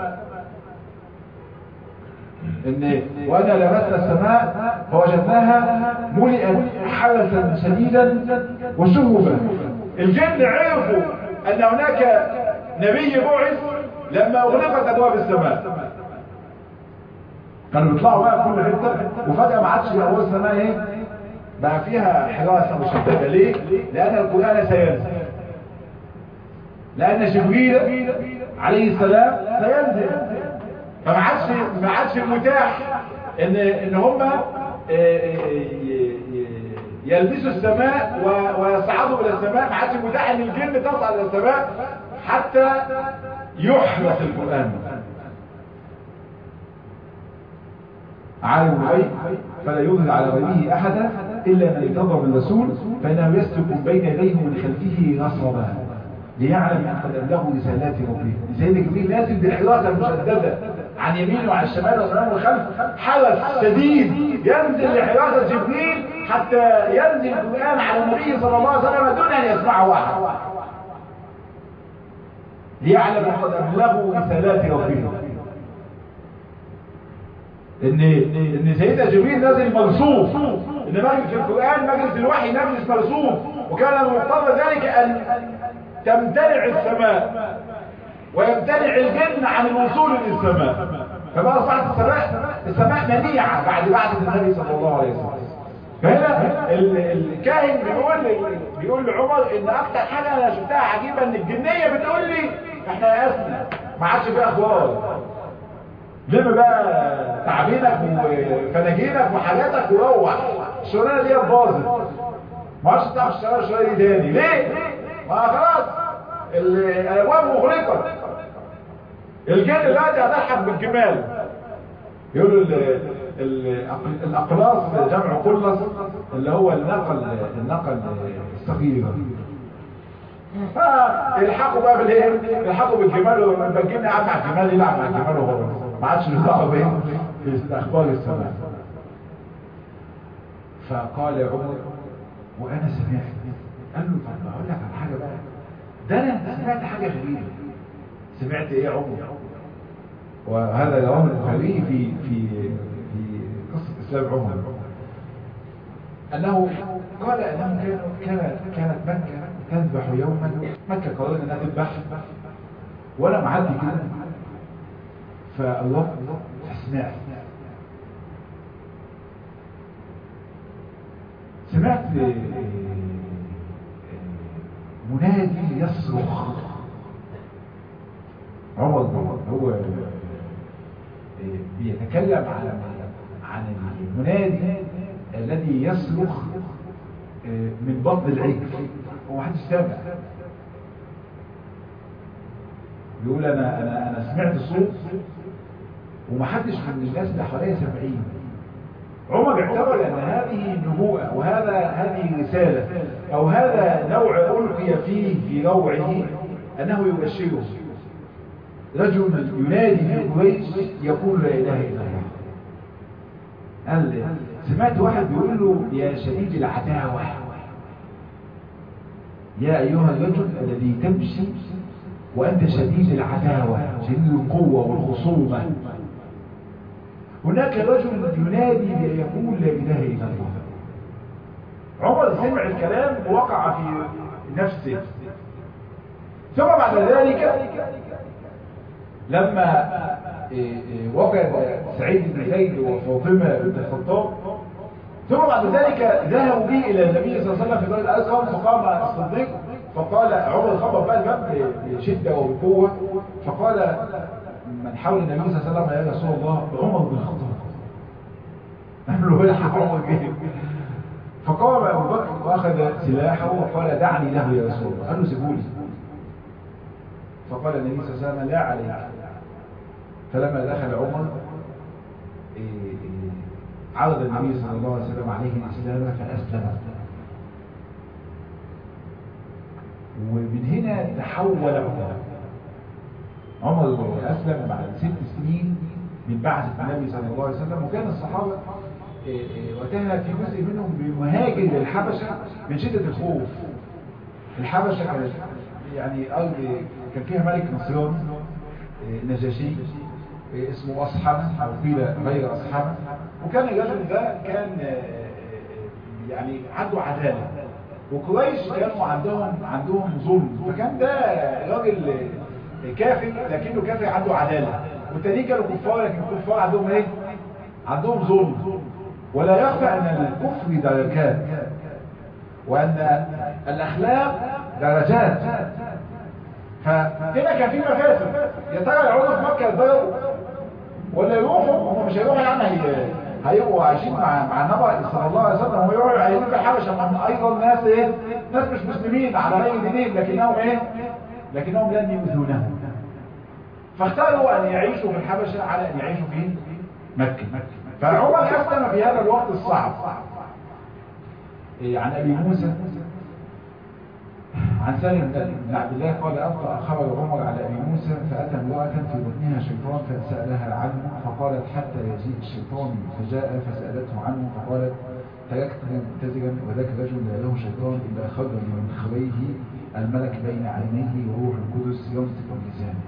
ان وانا لمسنا السماء فوجدناها ملئت حرسا شديدا وشهبا الجن عرفوا ان هناك نبي بعث لما اغلقت ابواب السماء كانوا بيطلعوا بقى كل حته وفجاه ما عادش ابواب السماء ايه بقى فيها حراسه مشدده ليه لان القران سينزل لان جبريل عليه السلام سينزل فما عادش ما عادش متاح ان ان هم يلبسوا السماء ويصعدوا الى السماء ما عادش متاح ان الجن تصعد الى السماء حتى يحرس القران عالم الغيب فلا يظهر على غيبه احدا الا من ارتضى من رسول فانه يسلك بين يديه ومن خلفه نصبا ليعلم ان قد ابلغوا رسالات ربه سيدنا جبريل لازم بالحراسه المشدده عن يمينه وعن الشمال والامام والخلف حرس شديد ينزل لحراسه جبريل حتى ينزل القران على النبي صلى الله عليه وسلم دون ان يسمعه واحد ليعلم ان قد ابلغوا رسالات ربه ان ان سيدنا جبريل نازل مرصوف ان مجلس القران مجلس الوحي مجلس مرصوف وكان مقتضى ذلك ان تمتنع السماء ويمتنع الجن عن الوصول للسماء فبقى اصبحت السماء السماء منيعه بعد بعثه النبي صلى الله عليه وسلم فهنا الكاهن بيقول بيقول لعمر ان اكتر حاجه انا شفتها عجيبه ان الجنيه بتقول لي احنا يأسنا ما عادش فيها اخبار لم بقى تعبينك وفناجينك وحاجاتك وروح الشغلانه دي باظت ما عادش تعرف تشتغل الشغلانه دي تاني ليه؟ ما خلاص الابواب مغلقه الجن دلوقتي هتلحق بالجمال يقولوا الاقلاص جمع قلص اللي هو النقل النقل الصغيره فالحقوا بقى بالايه الحقوا بالجمال والجن قاعد مع الجمال يلعب مع الجمال وهو ما عادش له دعوه بايه باخبار السماء فقال عمر وانا سمعت قال له طب اقول لك على حاجه بقى ده انا سمعت حاجه غريبه سمعت ايه يا عمر وهذا الامر البخاري في في في قصه اسلام عمر انه قال انه كان كانت مكه تذبح يوما مكه قررت انها تذبح وانا معدي كده فالله سمعت سمعت منادي يصرخ عمر هو يتكلم عن عن المنادي الذي يصرخ من بطن العجل هو محدش سامع بيقول انا انا انا سمعت صوت ومحدش من الناس اللي حواليا سامعين عمر اعتبر ان هذه نبوءة وهذا هذه رسالة او هذا نوع القي فيه في روعه انه يبشره رجل ينادي في قريش يقول لا اله الا الله قال سمعت واحد بيقول له يا شديد العداوة يا ايها الرجل الذي تمشي وانت شديد العداوة شديد القوة والخصومة هناك رجل ينادي يقول لا اله الا الله عمر سمع الكلام ووقع في نفسه ثم بعد ذلك لما وجد سعيد بن زيد وفاطمه بنت الخطاب ثم بعد ذلك ذهبوا به الى النبي صلى الله عليه وسلم في دار الارقم فقام الصديق فقال عمر خبط بقى الباب بشده وبقوه فقال من حول النبي صلى الله عليه وسلم يا رسول الله عمر بن الخطاب قال له الحق عمر جه فقام ابو بكر واخذ سلاحه وقال دعني له يا رسول الله قال له سيبولي فقال النبي صلى الله عليه وسلم لا عليك فلما دخل عمر عرض النبي صلى الله عليه وسلم عليه الاسلام فاسلم ومن هنا تحول عمر عمر أسلم بعد ست سنين من بعثة النبي صلى الله عليه وسلم وكان الصحابة وقتها في جزء منهم بمهاجر للحبشة من شدة الخوف الحبشة كانت يعني أرض كان فيها ملك نصران نجاشي اسمه أصحمة أو قيل غير أصحمة وكان الرجل ده كان يعني عنده عدالة وقريش كانوا عندهم عندهم ظلم فكان ده راجل كافر لكنه كافر عنده عدالة والتانيين كانوا كفار لكن الكفار عندهم ايه عندهم ظلم ولا يخفى ان الكفر درجات وان الاخلاق درجات فهنا كان في مفاسد يا ترى يقعدوا في مكه يتضربوا ولا يروحوا هم مش هيروحوا يعني هي هيبقوا عايشين مع مع النبي صلى الله عليه وسلم ويروحوا عايزين في الحبشه مع ايضا ناس ايه ناس مش مسلمين على غير دينهم لكنهم ايه لكنهم لن يؤذونه فاختاروا أن يعيشوا في الحبشة على أن يعيشوا في مكة فعمر أسلم في هذا الوقت الصعب عن أبي موسى عن سالم بن عبد الله قال أبقى خبر عمر على أبي موسى فأتى امرأة في بطنها شيطان فسألها عنه فقالت حتى يجيء الشيطان فجاء فسألته عنه فقالت تركته مبتزرا وذاك الرجل لا له شيطان إلا خرج من خبيه الملك بين عينيه وروح القدس يمسك اللسان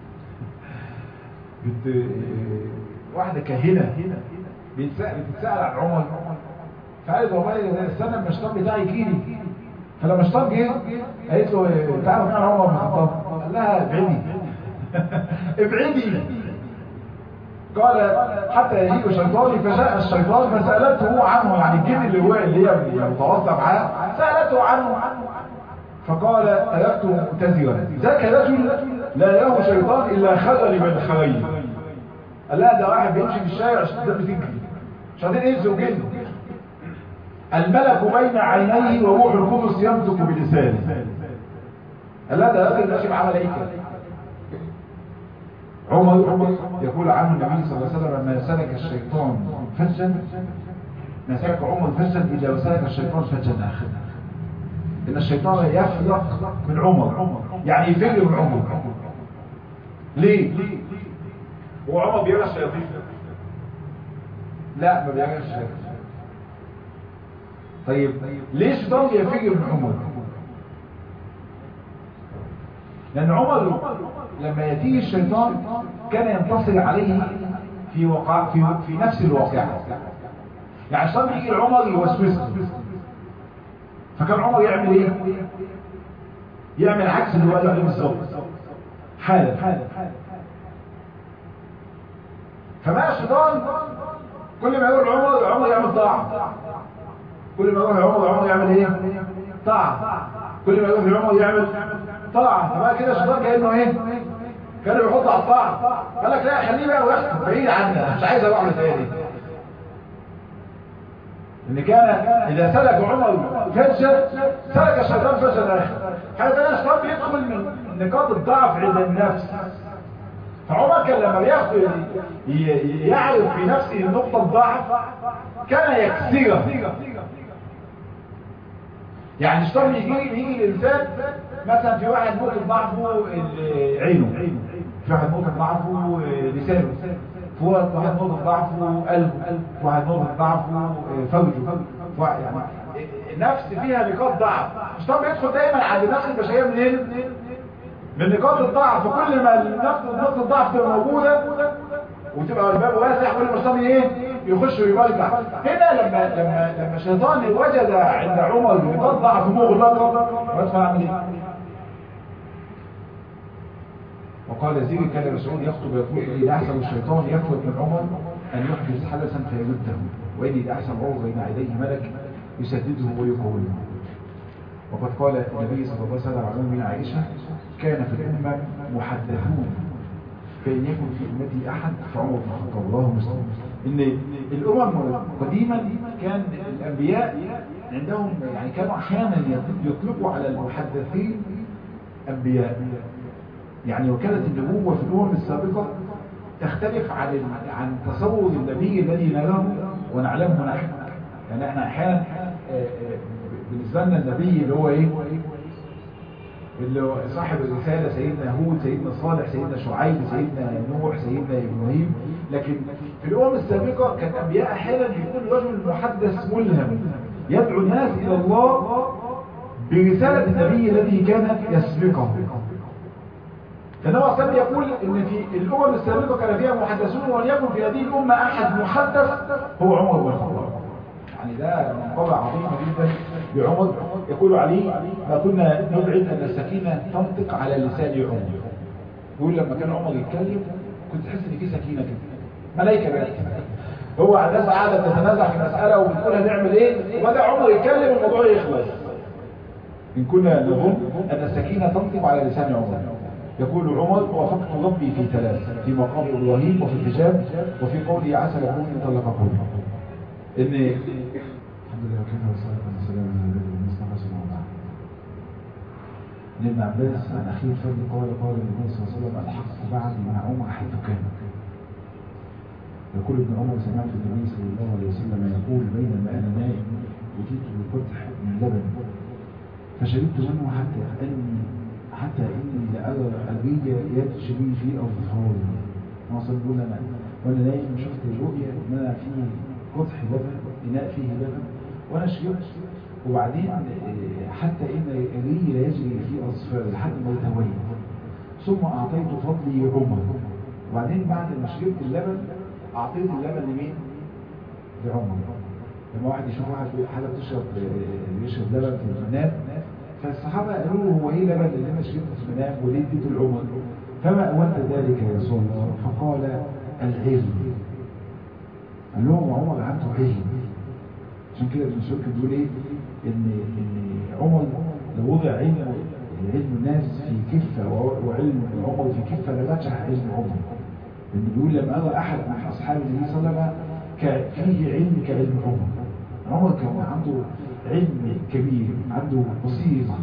بت... واحدة كاهنة بتسأل, بتتسأل عن عمر فقالت والله استنى لما الشيطان بتاعي يجيلي فلما الشيطان جه قالت له تعرف مين عمر بن الخطاب قال لها ابعدي ابعدي قال حتى يجيء شيطاني فجاء الشيطان فسألته عنه يعني الجن اللي هو اللي هي متواصلة معاه سألته عنه فقال تركته مبتزرا ذاك رجل لا له شيطان الا خلل من الخريف قال لا ده واحد بيمشي في الشارع عشان ده بتجري شياطين انس وجن الملك بين عينيه وروح القدس يمسك بلسانه قال لا ده راجل ماشي معاه ملائكه عمر عمر يقول عنه النبي صلى الله عليه وسلم ما سلك الشيطان فجا ما سلك عمر فجا اذا سلك الشيطان فجا اخر ان الشيطان يفلق من عمر يعني يفل من عمر ليه هو عمر بيرى الشياطين لا ما بيرى الشياطين طيب ليه الشيطان يفل من عمر لان عمر لما يأتيه الشيطان كان ينتصر عليه في وقع في, في نفس الواقع يعني الشيطان يجي لعمر يوسوسه فكان عمر يعمل ايه يعمل عكس اللي هو قال عليه بالظبط حالا فبقى الشيطان كل ما يقول عمر عمر يعمل طاعه كل ما يروح عمر عمر يعمل ايه طاعه كل ما يروح عمر يعمل طاعه فبقى كده الشيطان كانه ايه كانوا يحطوا على الطاعة قال لك لا خليه بقى ويخطب بعيد عنا مش عايز اروح له تاني ان كان اذا سلك عمر فجة سلك الشيطان فجة اخر حتى الشيطان بيدخل من نقاط الضعف عند النفس فعمر كان لما بياخد يعرف في نفسه نقطة ضعف كان يكسرها يعني الشيطان يجي يجي الانسان مثلا في واحد ممكن ضعفه عينه في واحد ممكن ضعفه لسانه في واحد نقطة ضعفه قلبه في واحد نقطة ضعفه فرجه يعني نفس فيها نقاط ضعف الشيطان بيدخل دايما عند النفس البشرية منين؟ من نقاط الضعف وكل ما نقطة الضعف تبقى موجودة وتبقى الباب واسع كل ما الشيطان ايه يخش ويبلع هنا لما لما لما الشيطان وجد عند عمر نقاط ضعف مغلقة ويدخل عمل ايه؟ وقال زيد كان مسعود يخطب يقول إني أحسن الشيطان يفوت من عمر أن يحدث حدثا فيرده وإني أحسن عمر بين يديه ملك يسدده ويقوله وقد قال النبي صلى الله عليه وسلم عن من عائشة كان في الأمة محدثون فإن يكن في أمتي أحد فعمر بن الخطاب الله مسلم إن الأمم قديما كان الأنبياء عندهم يعني كانوا أحيانا يطلقوا على المحدثين أنبياء يعني وكانت النبوة في الأمم السابقة تختلف عن عن تصور النبي الذي نراه ونعلمه نحن يعني احنا احيانا بالنسبة لنا النبي اللي هو ايه اللي هو صاحب الرسالة سيدنا هود سيدنا صالح سيدنا شعيب سيدنا نوح سيدنا إبراهيم لكن في الأمم السابقة كان الأنبياء أحيانا بيكون رجل محدث ملهم يدعو الناس إلى الله برسالة النبي الذي كان يسبقه فالنبي صلى الله يقول ان في الامم السابقه كان فيها محدثون وليكن في هذه الامه احد محدث هو عمر بن الخطاب يعني ده منقبه عظيمه جدا بعمر يقول عليه ما كنا نبعد ان السكينه تنطق على لسان عمر يقول لما كان عمر يتكلم كنت تحس ان في سكينه كده ملائكه بقى هو الناس قاعده تتنازع في مساله وبتقول هنعمل ايه وبدا عمر يتكلم الموضوع يخلص ان كنا نظن ان السكينه تنطق على لسان عمر يقول عمر وافقت ربي في ثلاث في مقام إبراهيم وفي الحجاب وفي قوله عسى يكون طلق قوله إن الحمد لله وكفى والصلاة والسلام على نبينا المصطفى صلى الله عليه وسلم عن ابن عباس عن أخيه الفضل قال قال النبي صلى الله عليه وسلم الحق بعدي مع عمر حيث كان يقول ابن عمر سمعت النبي صلى الله عليه وسلم يقول بينما أنا نائم أتيت بقدح من لبن فشربت منه حتى أني حتى إني لأرى الرية يجري في أظهاري واصل بقول أنا وأنا نايم شفت الرؤية إن أنا في قطح لبن إناء فيه لبن وأنا شربت وبعدين حتى إن الرية يجري في أظفاري لحد ما يتوي ثم أعطيت فضلي عمر وبعدين بعد ما شربت اللبن أعطيت اللبن لمين؟ لعمر لما واحد يشوف واحد حاجة بتشرب يشرب لبن في المنام فالصحابة قالوا له هو ايه لبن اللي انا شربته في المنام وليه اديته العمر فما أولت ذلك يا رسول الله فقال العلم قال لهم عمر عنده علم عشان كده ابن مسعود كان بيقول ايه ان ان عمر لو وضع علم علم الناس في كفة وعلم عمر في كفة لرجح علم عمر لأنه بيقول لم أرى أحد من أصحاب النبي صلى الله عليه وسلم فيه علم كعلم عمر عمر كان عنده علم كبير عنده بصيرة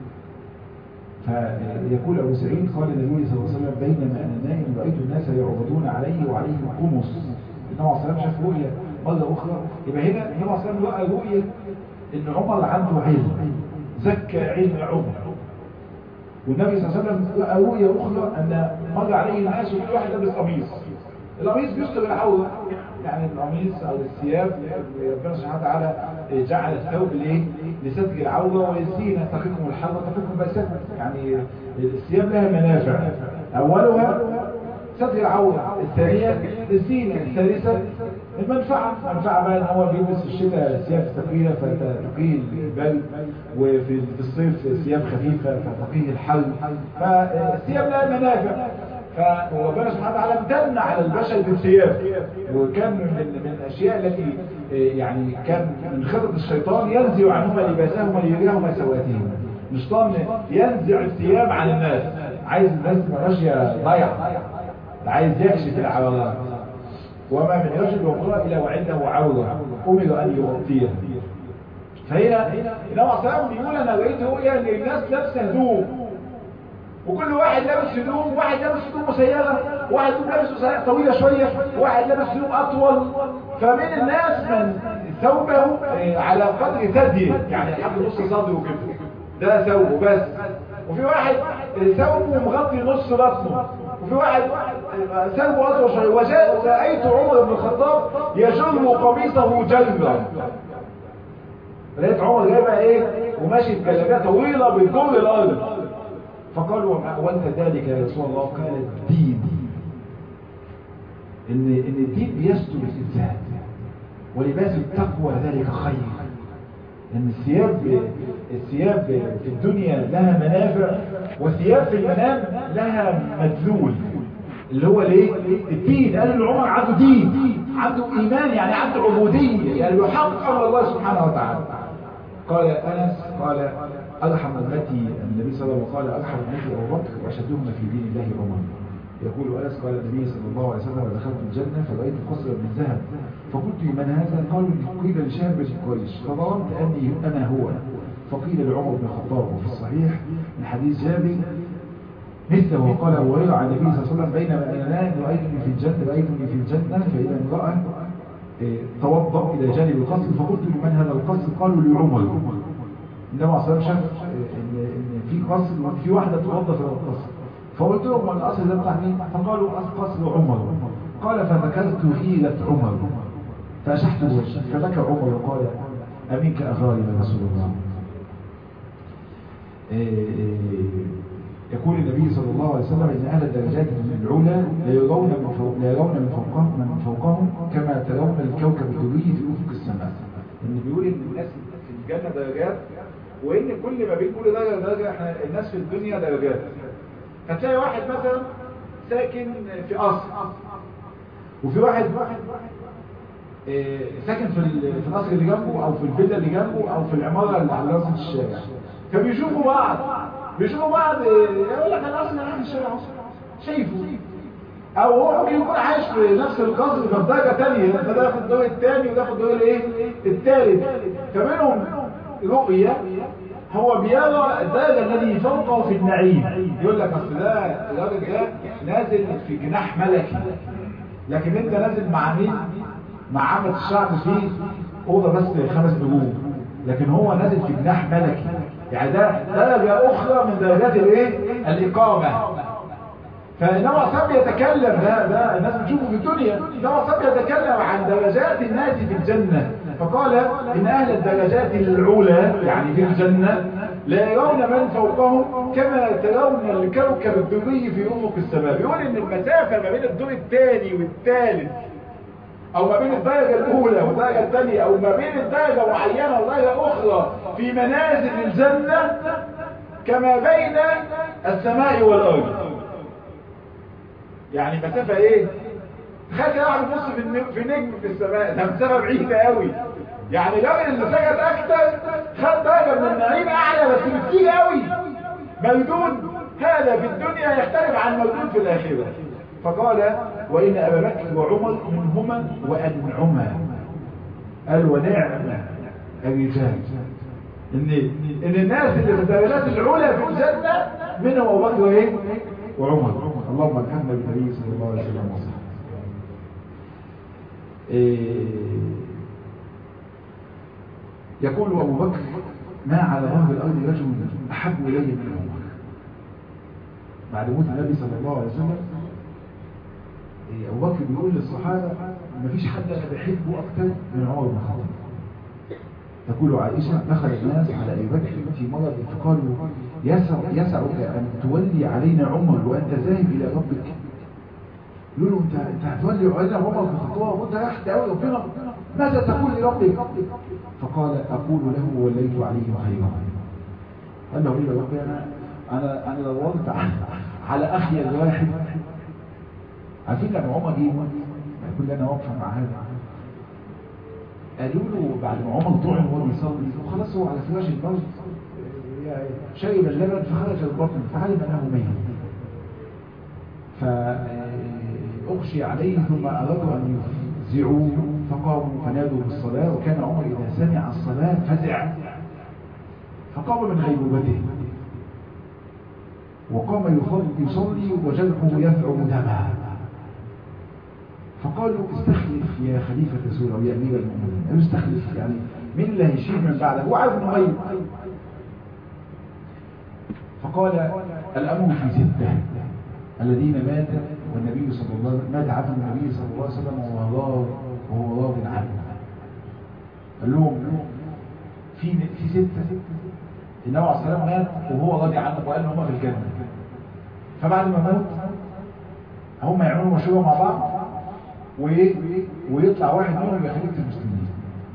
فيقول أبو سعيد قال النبي صلى الله عليه وسلم بينما أنا نائم رأيت الناس يعرضون علي وعليهم قمص النبي عليه الصلاة شاف رؤية مرة أخرى يبقى هنا النبي عليه الصلاة رأى رؤية إن عمر عنده علم زكى علم عمر والنبي صلى الله عليه وسلم رأى رؤية أخرى أن مر عليه الناس وكل واحد لابس قميص القميص بيستر العورة يعني القميص او الثياب ربنا سبحانه وتعالى جعل الثوب لايه لستر العوره والزينه تقيكم الحر تقيكم بأسكم يعني الثياب لها منافع اولها ستر العوره الثانيه الزينه الثالثه المنفعه المنفعه بقى ان هو بيلبس في الشتاء ثياب ثقيله فتقيه البرد وفي الصيف ثياب خفيفه فتقيه الحر فالثياب لها منافع فربنا سبحانه وتعالى امتن على البشر بالثياب وكان من, من الاشياء التي يعني كان من خطط الشيطان ينزع عنهما لباسهما ليريهما سواتهما الشيطان ينزع الثياب عن الناس عايز الناس تبقى ماشيه ضايعه عايز يكشف العورات وما من رجل وامرأة إلا وعنده عورة أمر أن يغطيها فهنا النبي عليه الصلاة بيقول أنا رأيت رؤيا إن الناس لابسة هدوم وكل واحد لابس هدوم واحد لابس هدوم مسيرة واحد لابس طويلة شوية واحد لابس هدوم أطول فمن الناس من ثوبه على قدر ثديه يعني لحد نص صدره كده ده ثوبه بس وفي واحد ثوبه مغطي نص بطنه وفي واحد ثوبه أطول شوية وجاء رأيت عمر بن الخطاب يجر قميصه جرا لقيت عمر جاي بقى ايه وماشي بجلابيه طويله بتجر الارض فقالوا وانت ذلك يا رسول الله قال الدين ان ان الدين بيستر الانسان ولباس التقوى ذلك خير ان الثياب الثياب في الدنيا لها منافع والثياب في المنام لها مدلول اللي هو ليه الدين قال له عمر عنده دين عنده ايمان يعني عنده عبوديه يعني يحقق امر الله سبحانه وتعالى قال انس قال ارحم امتي النبي صلى الله عليه وسلم قال ارحم امتي ابو بكر واشدهم في دين الله عمر يقول انس قال النبي صلى الله عليه وسلم دخلت الجنه فرايت قصرا من ذهب فقلت لمن هذا قالوا قيل لشاب بن قريش فظننت اني انا هو فقيل لعمر بن الخطاب وفي الصحيح من حديث جابر مثله وقال أبو هريرة عن النبي صلى الله عليه وسلم بينما أنا نائم رأيتني في الجنة رأيتني في الجنة فإذا امرأة توضأ إلى جانب القصر فقلت لمن هذا القصر قالوا لعمر إنما أصلا شاف إن, إن في قصر في واحدة توضأ في القصر فقلت لهم من القصر ده بتاع مين فقالوا قصر عمر قال فذكرت حيلة عمر فأشحت بوجهي فبكى عمر وقال أمينك أغاري يا رسول الله يقول النبي صلى الله عليه وسلم إن أهل الدرجات العلى لا يرون من فوق لا يرون من فوقهم من فوقهم كما ترون الكوكب الدري في أفق السماء. إن بيقول إن الناس في الجنة درجات وإن كل ما بين كل درجة ودرجة إحنا الناس في الدنيا درجات. هتلاقي واحد مثلا ساكن في قصر وفي واحد واحد ساكن في في القصر اللي جنبه أو في الفيلا اللي جنبه أو في العمارة اللي على راس الشارع. فبيشوفوا بعض بيشوفوا بعض يقول لك انا اصلا رايح الشارع شايفه او هو ممكن يكون عايش في نفس القصر في درجه ثانيه فده ياخد الدور الثاني وده ياخد الدور الايه الثالث فبينهم رؤيه هو بيرى الدرجه الذي فوقه في النعيم يقول لك اصل ده الراجل ده نازل في جناح ملكي لكن انت نازل مع مين مع عامة الشعب في اوضه بس خمس نجوم لكن هو نازل في جناح ملكي يعني ده درجة أخرى من درجات الايه الإقامة فإنما صاب يتكلم ده ده الناس بتشوفه في الدنيا إنما صاب يتكلم عن درجات الناس في الجنة فقال إن أهل الدرجات العلى يعني في الجنة لا يرون من فوقهم كما ترون الكوكب الدري في أفق السماء بيقول إن المسافة ما بين الدور الثاني والثالث او ما بين الدرجة الاولى والدرجة الثانية او ما بين الدرجة معينة ودرجة اخرى في منازل الجنة كما بين السماء والارض يعني مسافة ايه تخيل كده واحد يبص في نجم في السماء ده مسافة بعيدة قوي يعني الراجل اللي سجد اكتر خد درجة من النعيم اعلى بس بكتير قوي مردود هذا في الدنيا يختلف عن مردود في الاخرة فقال وإن أبا بكر وعمر منهما وأنعما قال ونعم الرجال إن, إن الناس اللي في الدرجات العلى في الجنة منهم أبو بكر وإيه وعمر اللهم الحمد بالنبي صلى الله عليه وسلم وصحبه إيه يقول أبو بكر ما على ظهر الأرض رجل أحب إلي من عمر بعد موت النبي صلى الله عليه وسلم أبو بكر بيقول للصحابة مفيش حد أنا بحبه أكتر من عمر بن الخطاب تقول عائشة دخل الناس على أبي بكر في مرض فقالوا يسع يسعك أن تولي علينا عمر وأنت ذاهب إلى ربك يقولوا أنت أنت هتولي علينا عمر بن الخطاب وأنت رايح تقول ربنا ماذا تقول لربك؟ فقال أقول له وليت عليه خيرا قال له إيه يا ربي أنا أنا أنا دورت على أخي الواحد عارفين لما عمر جه يقول لي انا واقفه مع هذا قالوا له بعد ما عمر طعن وهو بيصلي وخلاص هو على فراش الموت فشرب اللبن فخرج البطن فعلم انه ميت فأغشي عليه ثم أرادوا أن يفزعوه فقاموا فنادوا بالصلاة وكان عمر إذا سمع الصلاة فزع فقام من غيبوبته وقام يصلي وجرحه يذعر دما فقالوا استخلف يا خليفة سورة ويا أمير المؤمنين قالوا استخلف يعني مين اللي هيشيل من بعدك هو عارف انه ميت فقال الأمر في ستة الذين مات والنبي صلى الله عليه وسلم مات عفوا النبي صلى الله عليه وسلم وهو راض وهو راض عنه قال لهم في في ستة النبي عليه الصلاة والسلام مات وهو راضي عنه وقال هم في الجنة فبعد ما موت هم يعملوا مشروع مع بعض ويطلع واحد منهم يبقى خليفة المسلمين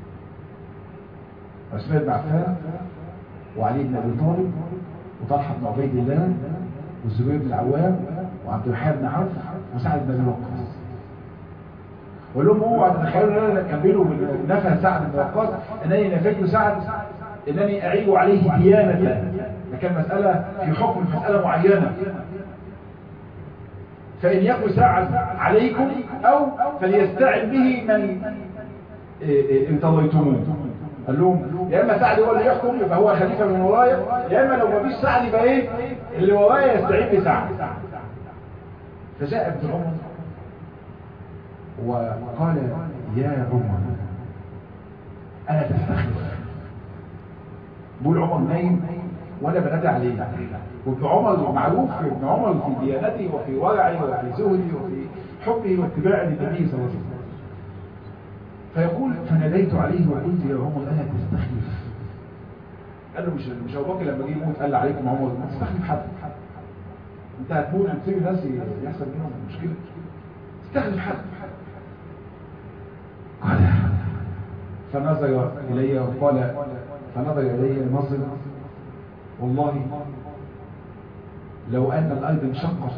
عثمان بن عفان وعلي بن ابي طالب وطلحه بن عبيد الله والزبير بن العوام وعبد الرحمن بن عوف وسعد بن ابي وقاص وقال لهم اوعوا تتخيلوا ان انا كملوا نفى سعد بن وقاص انني نفيت سعد انني اعيب عليه ديانه ده كان مساله في حكم مساله معينه فإن يكن سعد عليكم أو فليستعن به من انتظيتموه قال لهم يا إما سعد هو اللي يحكم يبقى هو خليفة من ورايا يا إما لو ما فيش سعد يبقى إيه اللي ورايا يستعين بسعد فجاء ابن عمر وقال يا عمر أنا تستخلف بقول عمر نايم ولا بنادي عليه وابن عمر معروف ابن عمر في ديانته وفي ورعه وفي زهده وفي حبه واتباعه للنبي صلى الله عليه وسلم فيقول فناديت عليه وقلت يا عمر انا تستخلف قال له مش مش ابو بكر لما جه يموت قال عليكم عمر ما تستخلف حد انت هتموت وتسيب الناس يحصل منهم مشكله استخلف حد قال فنظر الي وقال فنظر الي نظر والله لو أن الأرض انشقت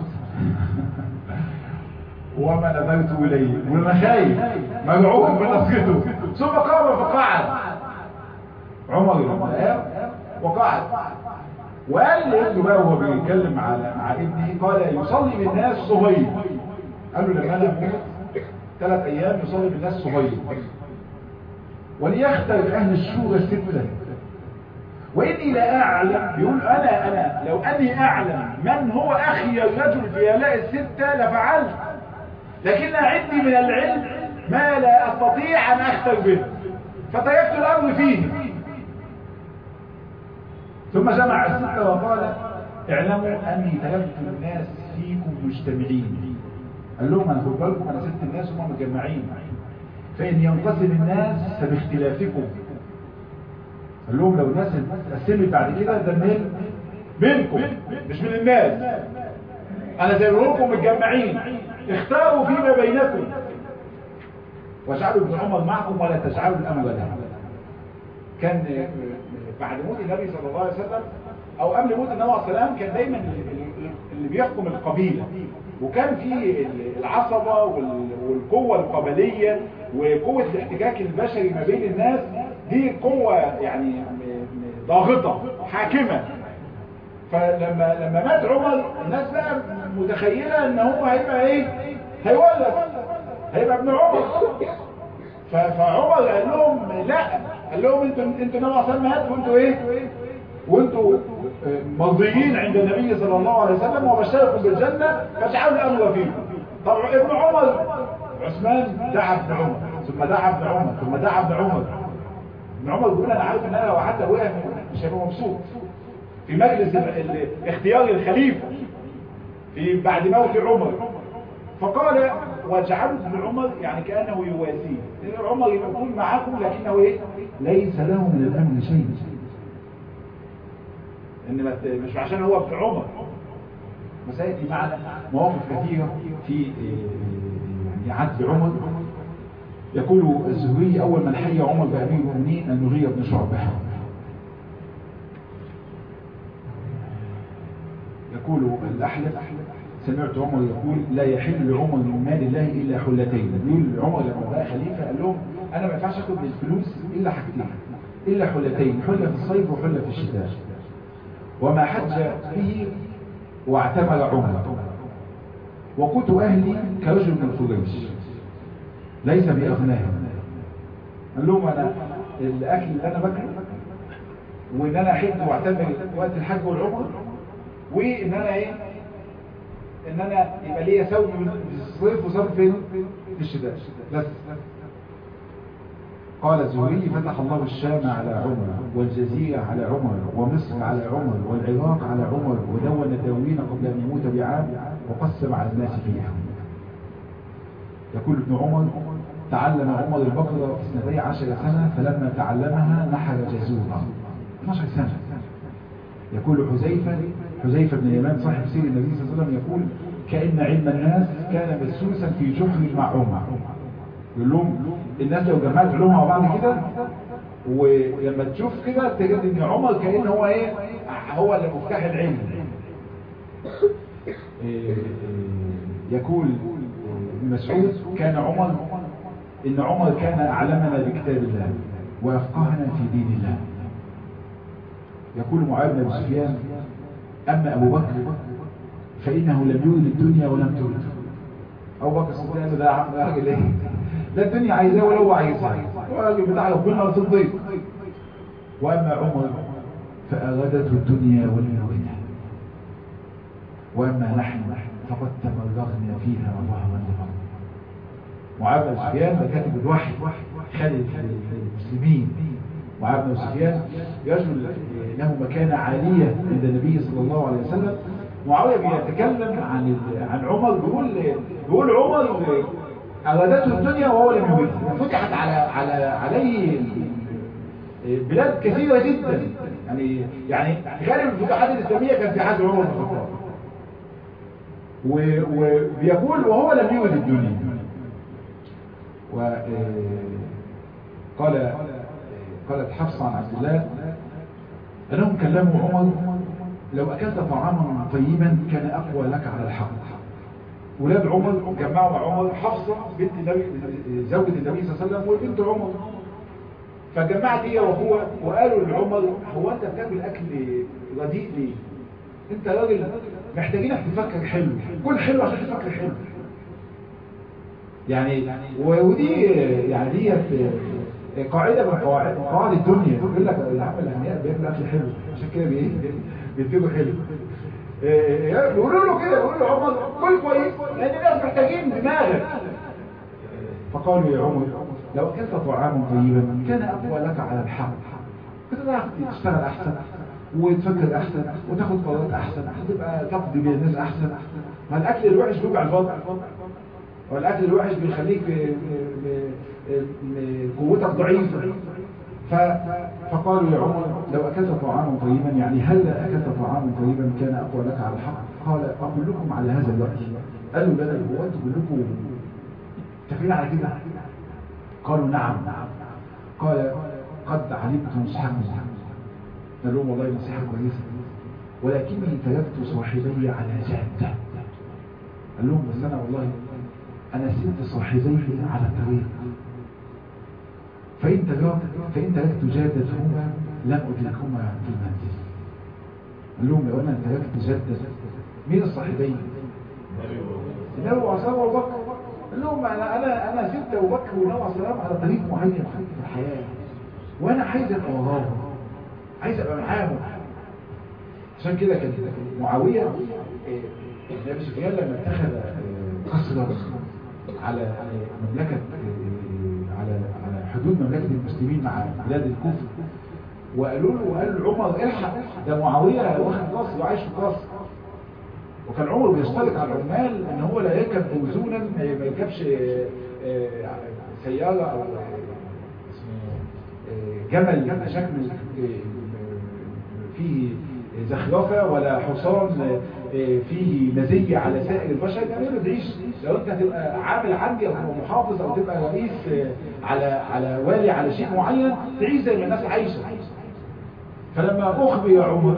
وما نظرت إليه وأنا خايف مدعوك بنصرته ثم قام فقعد عمر الخطاب وقعد وقال لابنه بقى وهو بيتكلم على مع ابنه قال يصلي بالناس صهيب قال له لما انا اموت ثلاث ايام يصلي بالناس صهيب وليختلف اهل الشورى السته وإني لا أعلم بيقول أنا أنا لو أني أعلم من هو أخي الرجل في هؤلاء الستة لفعلت لكن عندي من العلم ما لا أستطيع أن أختل به فتركت الأمر فيه ثم جمع الستة وقال اعلموا أني تركت الناس فيكم مجتمعين قال لهم أنا خد بالكم أنا ست الناس هم مجمعين فإن ينقسم الناس فباختلافكم قال لهم لو الناس اتقسمت بعد كده ده منين منكم مش من الناس انا زي لكم متجمعين اختاروا فيما بينكم واجعلوا ابن عمر معكم ولا تجعلوا الامر له كان بعد موت النبي صلى الله عليه وسلم او قبل موت النبي عليه السلام كان دايما اللي بيحكم القبيله وكان في العصبه والقوه القبليه وقوه الاحتكاك البشري ما بين الناس دي قوة يعني ضاغطة حاكمة فلما لما مات عمر الناس بقى متخيلة ان هو هيبقى ايه هيولد هيبقى ابن عمر فعمر قال لهم لا قال لهم انتوا انتوا نوع عشان مات وانتوا ايه وانتوا مرضيين عند النبي صلى الله عليه وسلم وبشركم بالجنة فاجعلوا الامر فيكم طب ابن عمر عثمان دعا ابن عمر ثم دعا ابن عمر ثم دعا ابن عمر ابن عمر بيقول انا عارف ان انا لو حتى وقع مش هيبقى مبسوط في مجلس اختيار الخليفه في بعد موت عمر فقال وجعلت ابن عمر يعني كانه يواسيه عمر يكون معاكم لكنه ايه ليس له من الامر شيء ان مش عشان هو ابن عمر مسائل معنا مواقف كثيره في يعني عهد عمر يقول الزهري أول من حي عمر بأمير المؤمنين المغيرة بن شعبة يقول الأحلف سمعت عمر يقول لا يحل لعمر من مال الله إلا حلتين يقول عمر لما بقى خليفة قال لهم أنا ما ينفعش أخذ من الفلوس إلا حاجتين إلا حلتين حلة في الصيف وحلة في الشتاء وما حج به واعتمر عمر وقوت أهلي كرجل من قريش ليس بأغناهم قال لهم أنا الأكل اللي أنا باكله وإن أنا أحج واعتمر وقت الحج والعمر وإن أنا إيه إن أنا يبقى ليا ثوب من الصيف وصرف فين في الشتاء بس قال الزهري فتح الله الشام على عمر والجزيرة على عمر ومصر على عمر والعراق على عمر ودون داوين قبل أن يموت بعام وقسم على الناس فيها يقول ابن عمر تعلم عمر البقرة في اثنتي عشر سنة فلما تعلمها نحر جزورا 12 سنة يقول حذيفة حذيفة بن اليمان صاحب سير النبي صلى الله عليه وسلم يقول كأن علم الناس كان مسوسا في جحر مع عمر يقول لهم الناس لو جمعت علومها مع بعض كده ولما تشوف كده تجد ان عمر كأن هو ايه هو اللي مفتاح العلم يقول ابن مسعود كان عمر ان عمر كان اعلمنا بكتاب الله ويفقهنا في دين الله يقول معاذ بن سفيان اما ابو بكر فانه لم يرد الدنيا ولم ترد ابو بكر الصديق ده راجل ايه لا الدنيا عايزاه ولا هو عايزها هو راجل بتاع ربنا صديق واما عمر فارادته الدنيا ولم يردها واما نحن فقد تمرغنا فيها ظهرا لظهر معاذ بن سفيان ده كاتب الوحي خالد المسلمين معاذ بن سفيان رجل له مكانه عاليه عند النبي صلى الله عليه وسلم معاويه بيتكلم عن عن عمر بيقول بيقول عمر أرادته الدنيا وهو لم يريدها فتحت على على عليه بلاد كثيرة جدا يعني يعني غالب الفتوحات الإسلامية كان في عهد عمر بن الخطاب وبيقول وهو لم يرد الدنيا وقال قالت حفصة عن عبد الله أنهم كلموا عمر لو أكلت طعاما طيبا كان أقوى لك على الحق ولاد عمر جمعوا مع عمر حفصة بنت النبي زوجة النبي صلى الله عليه وسلم وبنت عمر فجمعت هي وهو وقالوا لعمر هو انت بتاكل اكل رديء ليه انت راجل محتاجينك تفكر حلو كل حلو عشان تفكر حلو يعني ودي يعني دي قاعدة من قواعد قواعد الدنيا يقول لك العمل الاغنياء بياكل اكل حلو عشان كده بينتجوا حلو بيقولوا له كده بيقولوا له عمر كل كويس لان الناس محتاجين دماغك فقالوا يا عمر لو اكلت طعاما طيبا كان اقوى لك على الحق كنت تعرف تشتغل احسن وتفكر احسن وتاخد قرارات احسن هتبقى تقضي بين الناس احسن ما الاكل الوحش بيوجع البطن والاكل الوحش بيخليك قوتك ضعيفه فقالوا يا عمر لو أكلت طعاما طيبا يعني هل أكلت طعاما طيبا كان أقوى لك على الحق قال أقول لكم على هذا الوقت قالوا لا هو أنتم كلكم تفعيل على كده قالوا نعم قال قد علمت نصحكم قال لهم والله نصيحة كويسة ولكني تركت صاحبي على جادة قال لهم بس أنا والله أنا سبت صاحبي على الطريق فإن تركت فإن تركت جادتهما لم أدركهما في المنزل قال لهم لو أنا تركت جادة مين الصاحبين؟ النبي وعصام أبو بكر قال لهم أنا أنا أنا سبت أبو بكر والنبي وعصام على طريق معين في الحياة وأنا عايز أبقى وراهم عايز أبقى معاهم عشان كده كان معاوية النبي سفيان لما اتخذ قصرا على مملكة على على حدود مملكة المسلمين مع بلاد الكفر وقالوا له وقال عمر الحق ده معاوية واخد قصر وعايش في قصر وكان عمر بيشترط على العمال ان هو لا يركب موزونا ما يركبش سيارة او جمل شكله فيه زخرفة ولا حصان فيه مزية على سائر البشر يعني تعيش لو انت هتبقى عامل عندي او محافظ او تبقى رئيس على على والي على شيء معين تعيش زي ما الناس عايشة فلما اخبر عمر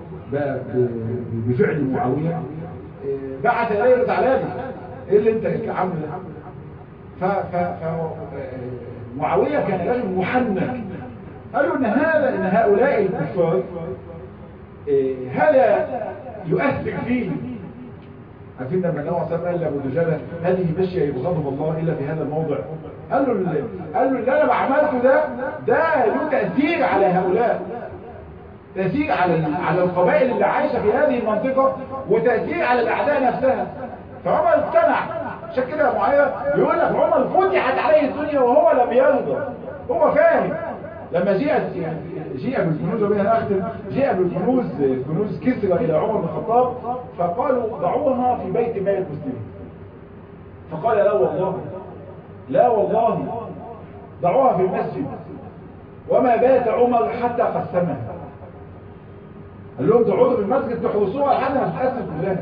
بفعل معاوية بعث اليه تعالى ايه اللي انت عامل ف ف معاوية كان رجل محنك قالوا ان هذا ان هؤلاء الكفار إيه هذا يؤثر فيه عارفين لما النبي صلى الله عليه وسلم قال لابو دجاله هذه مشيه يبغضهم الله الا في هذا الموضع قال له اللي قال له اللي انا عملته ده ده له تاثير على هؤلاء تاثير على على القبائل اللي عايشه في هذه المنطقه وتاثير على الاعداء نفسها فعمر اقتنع عشان كده معايا بيقول لك عمر فتحت عليه الدنيا وهو لم يرضى هو فاهم لما جاءت جاء بالكنوز وبها اختم جاء بالكنوز كنوز كسرى الى عمر بن الخطاب فقالوا ضعوها في بيت مال المسلمين فقال لا والله لا والله ضعوها في المسجد وما بات عمر حتى قسمها قال لهم تقعدوا في المسجد تحرسوها لحد ما تتقسم كلها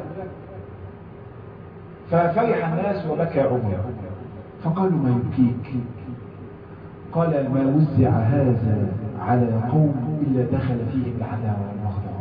ففرح الناس وبكى عمر فقالوا ما يبكيك قال ما وزع هذا على قوم إلا دخل فيهم العداوة والبغضاء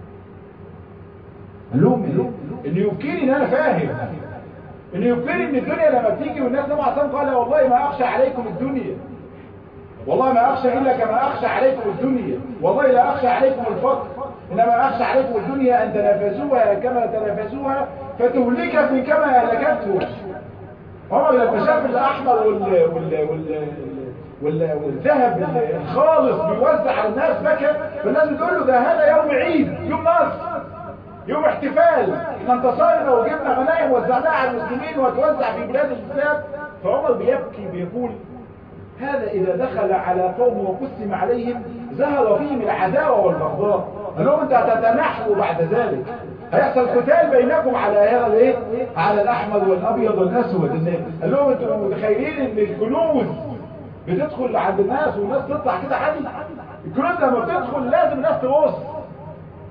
قال لهم إيه؟ إن يبكيني إن أنا فاهم إن يبكيني إن الدنيا لما بتيجي والناس نبع عصام قال والله ما أخشى عليكم الدنيا والله ما أخشى إلا كما أخشى عليكم الدنيا والله لا أخشى عليكم الفقر إنما أخشى عليكم الدنيا أن تنافسوها كما تنافسوها فتهلككم كما أهلكتهم عمر لما شاف الأحمر وال وال وال وال والذهب الخالص بيوزع على الناس بكى فالناس بتقول له ده هذا يوم عيد يوم نصر يوم احتفال احنا انتصرنا وجبنا غنائم وزعناها على المسلمين وتوزع في بلاد الاسلام فعمر بيبكي بيقول هذا إذا دخل على قوم وقسم عليهم ظهر فيهم العداوة والبغضاء قال لهم انت هتتنحوا بعد ذلك هيحصل قتال بينكم على هذا الايه على الاحمر والابيض والاسود قال لهم انتوا متخيلين ان الكنوز بتدخل عند الناس والناس تطلع كده عادي الكنوز لما بتدخل لازم الناس تبص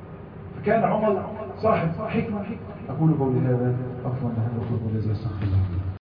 فكان عمر صاحب حكمه اقول قولي هذا عفوا عن الخطوه الذي استغفر الله